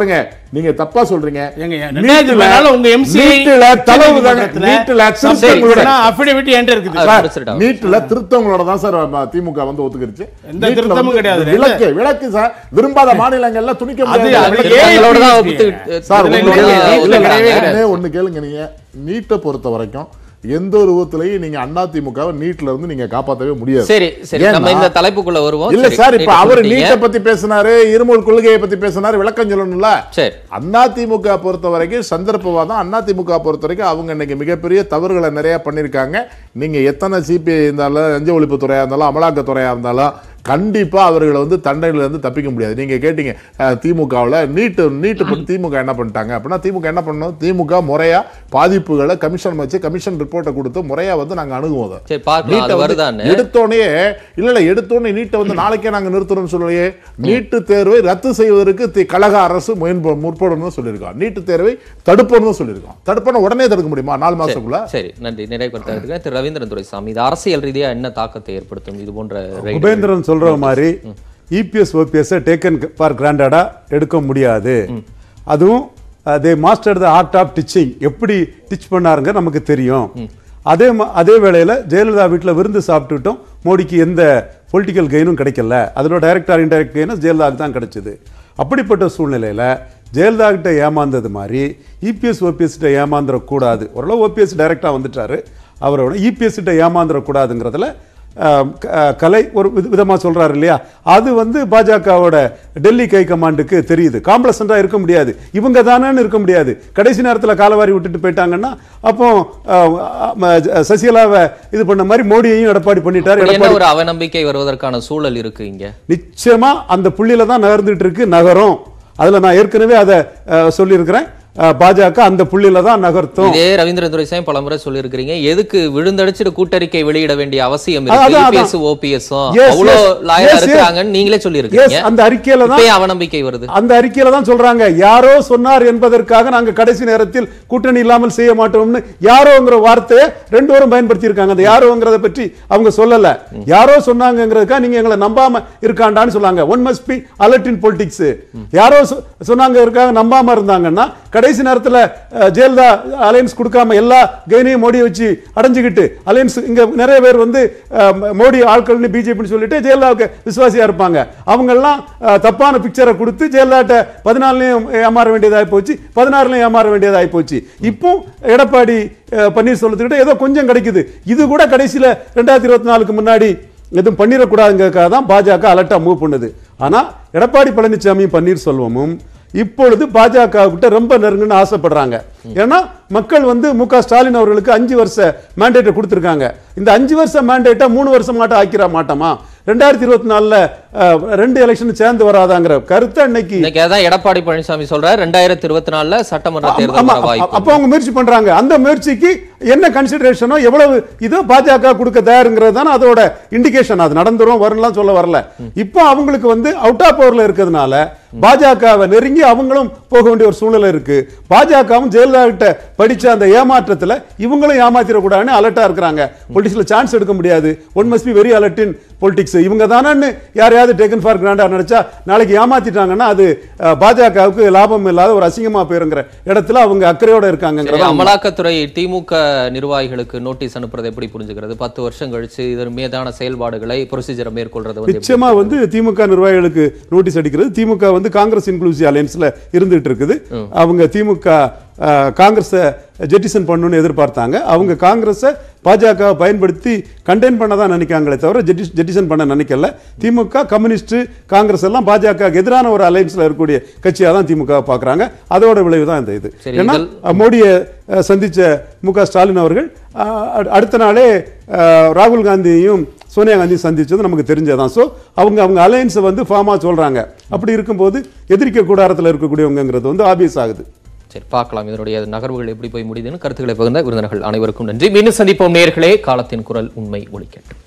Speaker 4: நீங்க தப்பா சொல்றீங்க
Speaker 3: ஏங்க, ரெண்டாயிரத்தி பதினாலுல உங்க MCA
Speaker 4: நீட்டுல தளவு
Speaker 3: நீதிமன்றத்துல
Speaker 4: நீட்டுல
Speaker 1: சரி,
Speaker 4: திருத்தங்களோட
Speaker 1: சரி.
Speaker 3: affidavit என்கிட்ட இருக்குது
Speaker 1: அது
Speaker 3: சார்.
Speaker 1: முடிச்சிடலாம்.
Speaker 4: நீட்டுல திருத்தங்களோட தான் சார் ம- திமுக வந்து ஒத்துக்கிருச்சு
Speaker 3: எந்த
Speaker 4: நீட்டுல
Speaker 3: திருத்தமும்
Speaker 4: வந்து
Speaker 3: கிடையாது.
Speaker 4: விலக்கு விலக்கு சார் விரும்பாத மாநிலங்கள்ல துணிக்க
Speaker 3: அது-
Speaker 4: முடியாது
Speaker 3: அது
Speaker 4: விலக்கு.
Speaker 3: ஏன்
Speaker 1: திருத்தங்களோட தான்
Speaker 3: APC?
Speaker 1: ஒத்துக்கிட்டு-
Speaker 4: சார்
Speaker 3: இதுல
Speaker 4: ஒண்ணு
Speaker 3: இல்ல,
Speaker 4: கேளுங்க.
Speaker 3: இல்ல,
Speaker 4: இல்ல,
Speaker 3: கிடையவே
Speaker 4: இல்ல,
Speaker 3: கிடையாது.
Speaker 4: ஒண்ணே ஒண்ணு கேளுங்க நீங்க நீட்டை பொறுத்த வரைக்கும் எந்த ஒரு விதத்திலையும் நீங்க அதிமுகவை நீட்ல இருந்து நீங்க காப்பாத்தவே முடியாது
Speaker 1: சரி சரி நம்ம
Speaker 4: ஏன்னா-
Speaker 1: இந்த தலைப்புக்குள்ள வருவோம்
Speaker 4: இல்ல
Speaker 1: சரி,
Speaker 4: சார் இப்ப
Speaker 1: நீங்க
Speaker 4: அவர்
Speaker 1: சொல்லிட்டீங்க.
Speaker 4: நீட்டை பத்தி பேசினாரு இருமல் கொள்கையை பத்தி பேசினாரு விளக்கம் சொல்லணும்ல
Speaker 1: சரி
Speaker 4: அதிமுக பொறுத்த வரைக்கும் சந்தர்ப்பவாதம் அதிமுக பொறுத்த வரைக்கும் அவங்க இன்னைக்கு மிகப்பெரிய தவறுகளை நிறைய பண்ணிருக்காங்க நீங்க எத்தனை சிபிஐ இருந்தாலும் லஞ்ச ஒழிப்புத்துறையா இருந்தாலும் அமலாக்கத்துறையா இருந்தாலும் கண்டிப்பா அவர்களை வந்து தண்டனையில இருந்து தப்பிக்க முடியாது நீங்க கேட்டீங்க அஹ், திமுகவுல நீட்டு நீட்டு பத்தி திமுக என்ன பண்ணிட்டாங்க அப்படின்னா திமுக என்ன பண்ணணும் திமுக முறையா பாதிப்புகளை கமிஷன் வச்சு கமிஷன் ரிப்போர்ட்டை கொடுத்து முறையா வந்து நாங்க அணுகுவோம் அதை.
Speaker 1: சரி பார்க்கலாம்
Speaker 4: நீட்டை
Speaker 1: அது
Speaker 4: வந்து
Speaker 1: வருதான்னு
Speaker 4: எடுத்தோடனே இல்ல இல்ல எடுத்தோடனே நீட்டை வந்து நாளைக்கே நாங்க நிறுத்துறோம்னு சொல்லலையே நீட்டு தேர்வை ரத்து செய்வதற்கு தி- கழக அரசு முயன்ப- முற்படணும்னு சொல்லியிருக்கோம் நீட்டு தேர்வை தடுப்பணும்னு சொல்லியிருக்கோம் தடுப்பணும் உடனே தடுக்க முடியுமா நாலு மாசத்துக்குள்ள
Speaker 1: சரி நன்றி நிறைவுபடுத்த திரு ரவீந்திரன் துரைசாமி இது அரசியல் ரீதியா என்ன தாக்கத்தை ஏற்படுத்தும் இது போன்ற raid?
Speaker 5: உபேந்திரன் சொல்ற மாதிரி இபிஎஸ் ஓபிஎஸ் டேக்கன் ஃபார் கிராண்டடா எடுக்க முடியாது அதுவும் they master the art of teaching எப்படி டீச் பண்ணாருங்க நமக்கு தெரியும் அதே ம- அதே வேளையில ஜெயலலிதா வீட்டில் விருந்து சாப்பிட்டுட்டோம் மோடிக்கு எந்த பொலிட்டிக்கல் கெயினும் கிடைக்கல அதில் டைரக்ட் ஆர் இன்டைரக்ட் கெயினும் ஜெயலலிதாவுக்கு தான் கிடைச்சது அப்படிப்பட்ட சூழ்நிலையில ஜெயலலிதா கிட்ட ஏமாந்தது மாதிரி இபிஎஸ் ஓபிஎஸ் கிட்ட ஏமாந்துடக்கூடாது ஓரளவு ஓபிஎஸ் டைரக்டாக வந்துட்டாரு அவரோட இபிஎஸ் கிட்ட ஏமாந்துடக்கூடாதுங்கிறதுல ஆம், க- ஆ, கலை ஒரு வித- விதமா சொல்றாரு இல்லையா அது வந்து பாஜகவோட டெல்லி கை கமாண்டுக்கு தெரியுது காம்ப்ளசண்டா இருக்க முடியாது இவங்க தானேன்னு இருக்க முடியாது கடைசி நேரத்துல காலவாரி விட்டுட்டு போயிட்டாங்கன்னா அப்போ ஆ, ஆ, ம, ஜ- சசிகலாவை இது பண்ண மாதிரி மோடியையும் எடப்பாடி பண்ணிட்டாரு
Speaker 1: அப்படி என்ன
Speaker 5: எடப்பாடி
Speaker 1: ஒரு அவநம்பிக்கை வருவதற்கான சூழல் இருக்கு இங்க
Speaker 5: நிச்சயமா அந்த புள்ளியில தான் நகர்ந்துட்டு இருக்கு நகரும் அதுல நான் ஏற்கனவே அதை ஆ, சொல்லியிருக்கிறேன் ஆ, பாஜக அந்த புள்ளியில தான் நகர்த்தும்
Speaker 1: இதே ரவீந்திரன் துரைசாமி பலமுறை சொல்லியிருக்கிறீங்க எதுக்கு விழுந்தடிச்சிட்டு கூட்டறிக்கை வெளியிட வேண்டிய அவசியம்
Speaker 5: அதான்,
Speaker 1: இருக்கு
Speaker 5: அதான்.
Speaker 1: இபிஎஸ் ஓபிஎஸும்
Speaker 5: Yes,
Speaker 1: அவ்வளோ
Speaker 5: yes.
Speaker 1: லாயரா
Speaker 5: Yes, yes.
Speaker 1: இருக்கிறாங்கன்னு நீங்களே சொல்லியிருக்கீங்க
Speaker 5: Yes, அந்த அறிக்கையில தான்
Speaker 1: இப்பயே அவநம்பிக்கை வருது
Speaker 5: அந்த அறிக்கையில தான் சொல்றாங்க யாரோ சொன்னார் என்பதற்காக நாங்க கடைசி நேரத்தில் கூட்டணி இல்லாமல் செய்ய மாட்டோம்னு யாரோங்கிற வார்த்தையை ரெண்டு பேரும் பயன்படுத்தி இருக்காங்க அந்த யாரோங்கிறத பற்றி அவங்க சொல்லல யாரோ சொன்னாங்கங்கிறதுக்காக நீங்க எங்களை நம்பாம இருக்காண்டான்னு சொன்னாங்க one must be alert in politics யாரோ சொ- சொன்னாங்கிறதுக்காக நம்பாம இருந்தாங்கன்னா கடைசி நேரத்துல அஹ், ஜெயலலிதா அலையன்ஸ் கொடுக்காம எல்லா கெயினையும் மோடியை வச்சு அடைஞ்சுக்கிட்டு அலையன்ஸ் இங்க நிறைய பேர் வந்து அஹ், மோடி ஆட்கள்னு பிஜேபின்னு சொல்லிட்டு ஜெயலலிதாவுக்கு விசுவாசியா இருப்பாங்க அவங்க எல்லாம் அஹ், தப்பான பிக்சரை கொடுத்து ஜெயலலிதாட்ட பதினாலுலயும் ஏமாற வேண்டியதாகி போச்சு பதினாறுலயும் ஏமாற வேண்டியதாகி போச்சு இப்போ எடப்பாடி அஹ், பன்னீர்செல்வத்துக்கிட்ட ஏதோ கொஞ்சம் கிடைக்குது இது கூட கடைசியில ரெண்டாயிரத்தி இருபத்தி நாலுக்கு முன்னாடி எதுவும் பண்ணிடக்கூடாதுங்கிறதுக்காக தான் பாஜக அலர்ட்டா மூவ் பண்ணுது ஆனா எடப்பாடி பழனிசாமியும் பன்னீர்செல்வமும் இப்பொழுது பாஜக கிட்ட ரொம்ப நெருங்குன்னு ஆசைப்படுறாங்க ஏன்னா மக்கள் வந்து மு க ஸ்டாலின் அவர்களுக்கு அஞ்சு வருஷ மேண்டேட்டை கொடுத்துருக்காங்க இந்த அஞ்சு வருஷ மேண்டேட்டை மூணு வருஷம் மாட்ட ஆக்கிற மாட்டோமா ரெண்டாயிரத்தி இருபத்தி நாலுல அஹ், ரெண்டு எலெக்ஷன் சேர்ந்து வராதாங்கிற கருத்தை இன்னைக்கு
Speaker 1: இன்னைக்கு அதான் எடப்பாடி பழனிசாமி சொல்றாரு ரெண்டாயிரத்தி இருபத்தி நாலுல சட்டமன்ற
Speaker 5: ஆமா,
Speaker 1: தேர்தல்
Speaker 5: ஆமா,
Speaker 1: வர வாய்ப்பு
Speaker 5: அப்ப அவங்க முயற்சி பண்றாங்க அந்த முயற்சிக்கு என்ன கன்சிடரேஷனோ எவ்வளவு இதோ பாஜக கொடுக்க தயாருங்கிறது தானே அதோட இண்டிகேஷன் அது நடந்துரும் வரும்லாம் சொல்ல வரல இப்போ அவங்களுக்கு வந்து அவுட் ஆஃப் பவர்ல இருக்கிறதுனால பாஜகவை நெருங்கி அவங்களும் போக வேண்டிய ஒரு சூழ்நிலை இருக்கு பாஜகவும் ஜெயலலிதா கிட்ட படிச்ச அந்த ஏமாற்றத்துல இவங்களும் ஏமாத்திடக்கூடாதுன்னு அலர்ட்டா இருக்கிறாங்க பொலிட்டிக்ஸ்ல சான்ஸ் எடுக்க முடியாது one must be very alert in politics இவங்க தானே யாரையாவது டேக்கன் ஃபார் கிராண்டா நினைச்சா நாளைக்கு ஏமாத்திட்டாங்கன்னா அது அஹ், பாஜகவுக்கு லாபம் இல்லாத ஒரு அசிங்கமா போயிருங்கிற இடத்துல அவங்க அக்கறையோட
Speaker 1: சரி,
Speaker 5: இருக்காங்க
Speaker 1: அமலாக்கத்துறை திமுக நிர்வாகிகளுக்கு நோட்டீஸ் அனுப்புறது எப்படி புரிஞ்சுக்கிறது பத்து வருஷம் கழிச்சு இதன் மீதான செயல்பாடுகளை ப்ரொசீஜரை மேற்கொள்றது வந்து எப்படி
Speaker 5: நிச்சயமா வந்து திமுக நிர்வாகிகளுக்கு நோட்டீஸ் அடிக்கிறது திமுக வந்து காங்கிரஸ் இன்க்ளூசிவ் அலையன்ஸ்ல இருந்துட்டு இருக்குது அவங்க திமுக அஹ், காங்கிரஸை ஜெட்டிசன் பண்ணணும்னு எதிர்பார்த்தாங்க அவங்க காங்கிரஸை பாஜக பயன்படுத்தி கண்டெயின் பண்ண தான் நினைக்காங்களே தவிர ஜெட்டி ஜெட்டிசன் பண்ண நினைக்கல திமுக கம்யூனிஸ்ட் காங்கிரஸ் எல்லாம் பாஜக எதிரான ஒரு அலையன்ஸ்ல இருக்கக்கூடிய கட்சியா தான் திமுக பார்க்கறாங்க அதோட விளைவு தான் இந்த இது
Speaker 1: சரி,
Speaker 5: ஏன்னா
Speaker 1: இதில்
Speaker 5: அஹ், மோடியை அஹ், சந்திச்ச மு க ஸ்டாலின் அவர்கள் அஹ், அடு- அடுத்த நாளே அஹ், ராகுல் காந்தியையும் சோனியா காந்தி சந்திச்சது நமக்கு தெரிஞ்சதான் ஸோ அவங்க அவங்க அலையன்ஸை வந்து ஃபார்மாக சொல்றாங்க அப்படி இருக்கும்போது எதிர்க்க கூடாரத்தில் இருக்கக்கூடியவங்கிறது வந்து ஆபியஸ் ஆகுது
Speaker 1: சரி பார்க்கலாம் இதனுடைய நகர்வுகள் எப்படி போய் முடியுதுன்னு கருத்துக்களை பகிர்ந்த விருந்தினர்கள் அனைவருக்கும் நன்றி மீண்டும் சந்திப்போம் நேர்களே காலத்தின் குரல் உண்மை ஒழிக்கட்டும்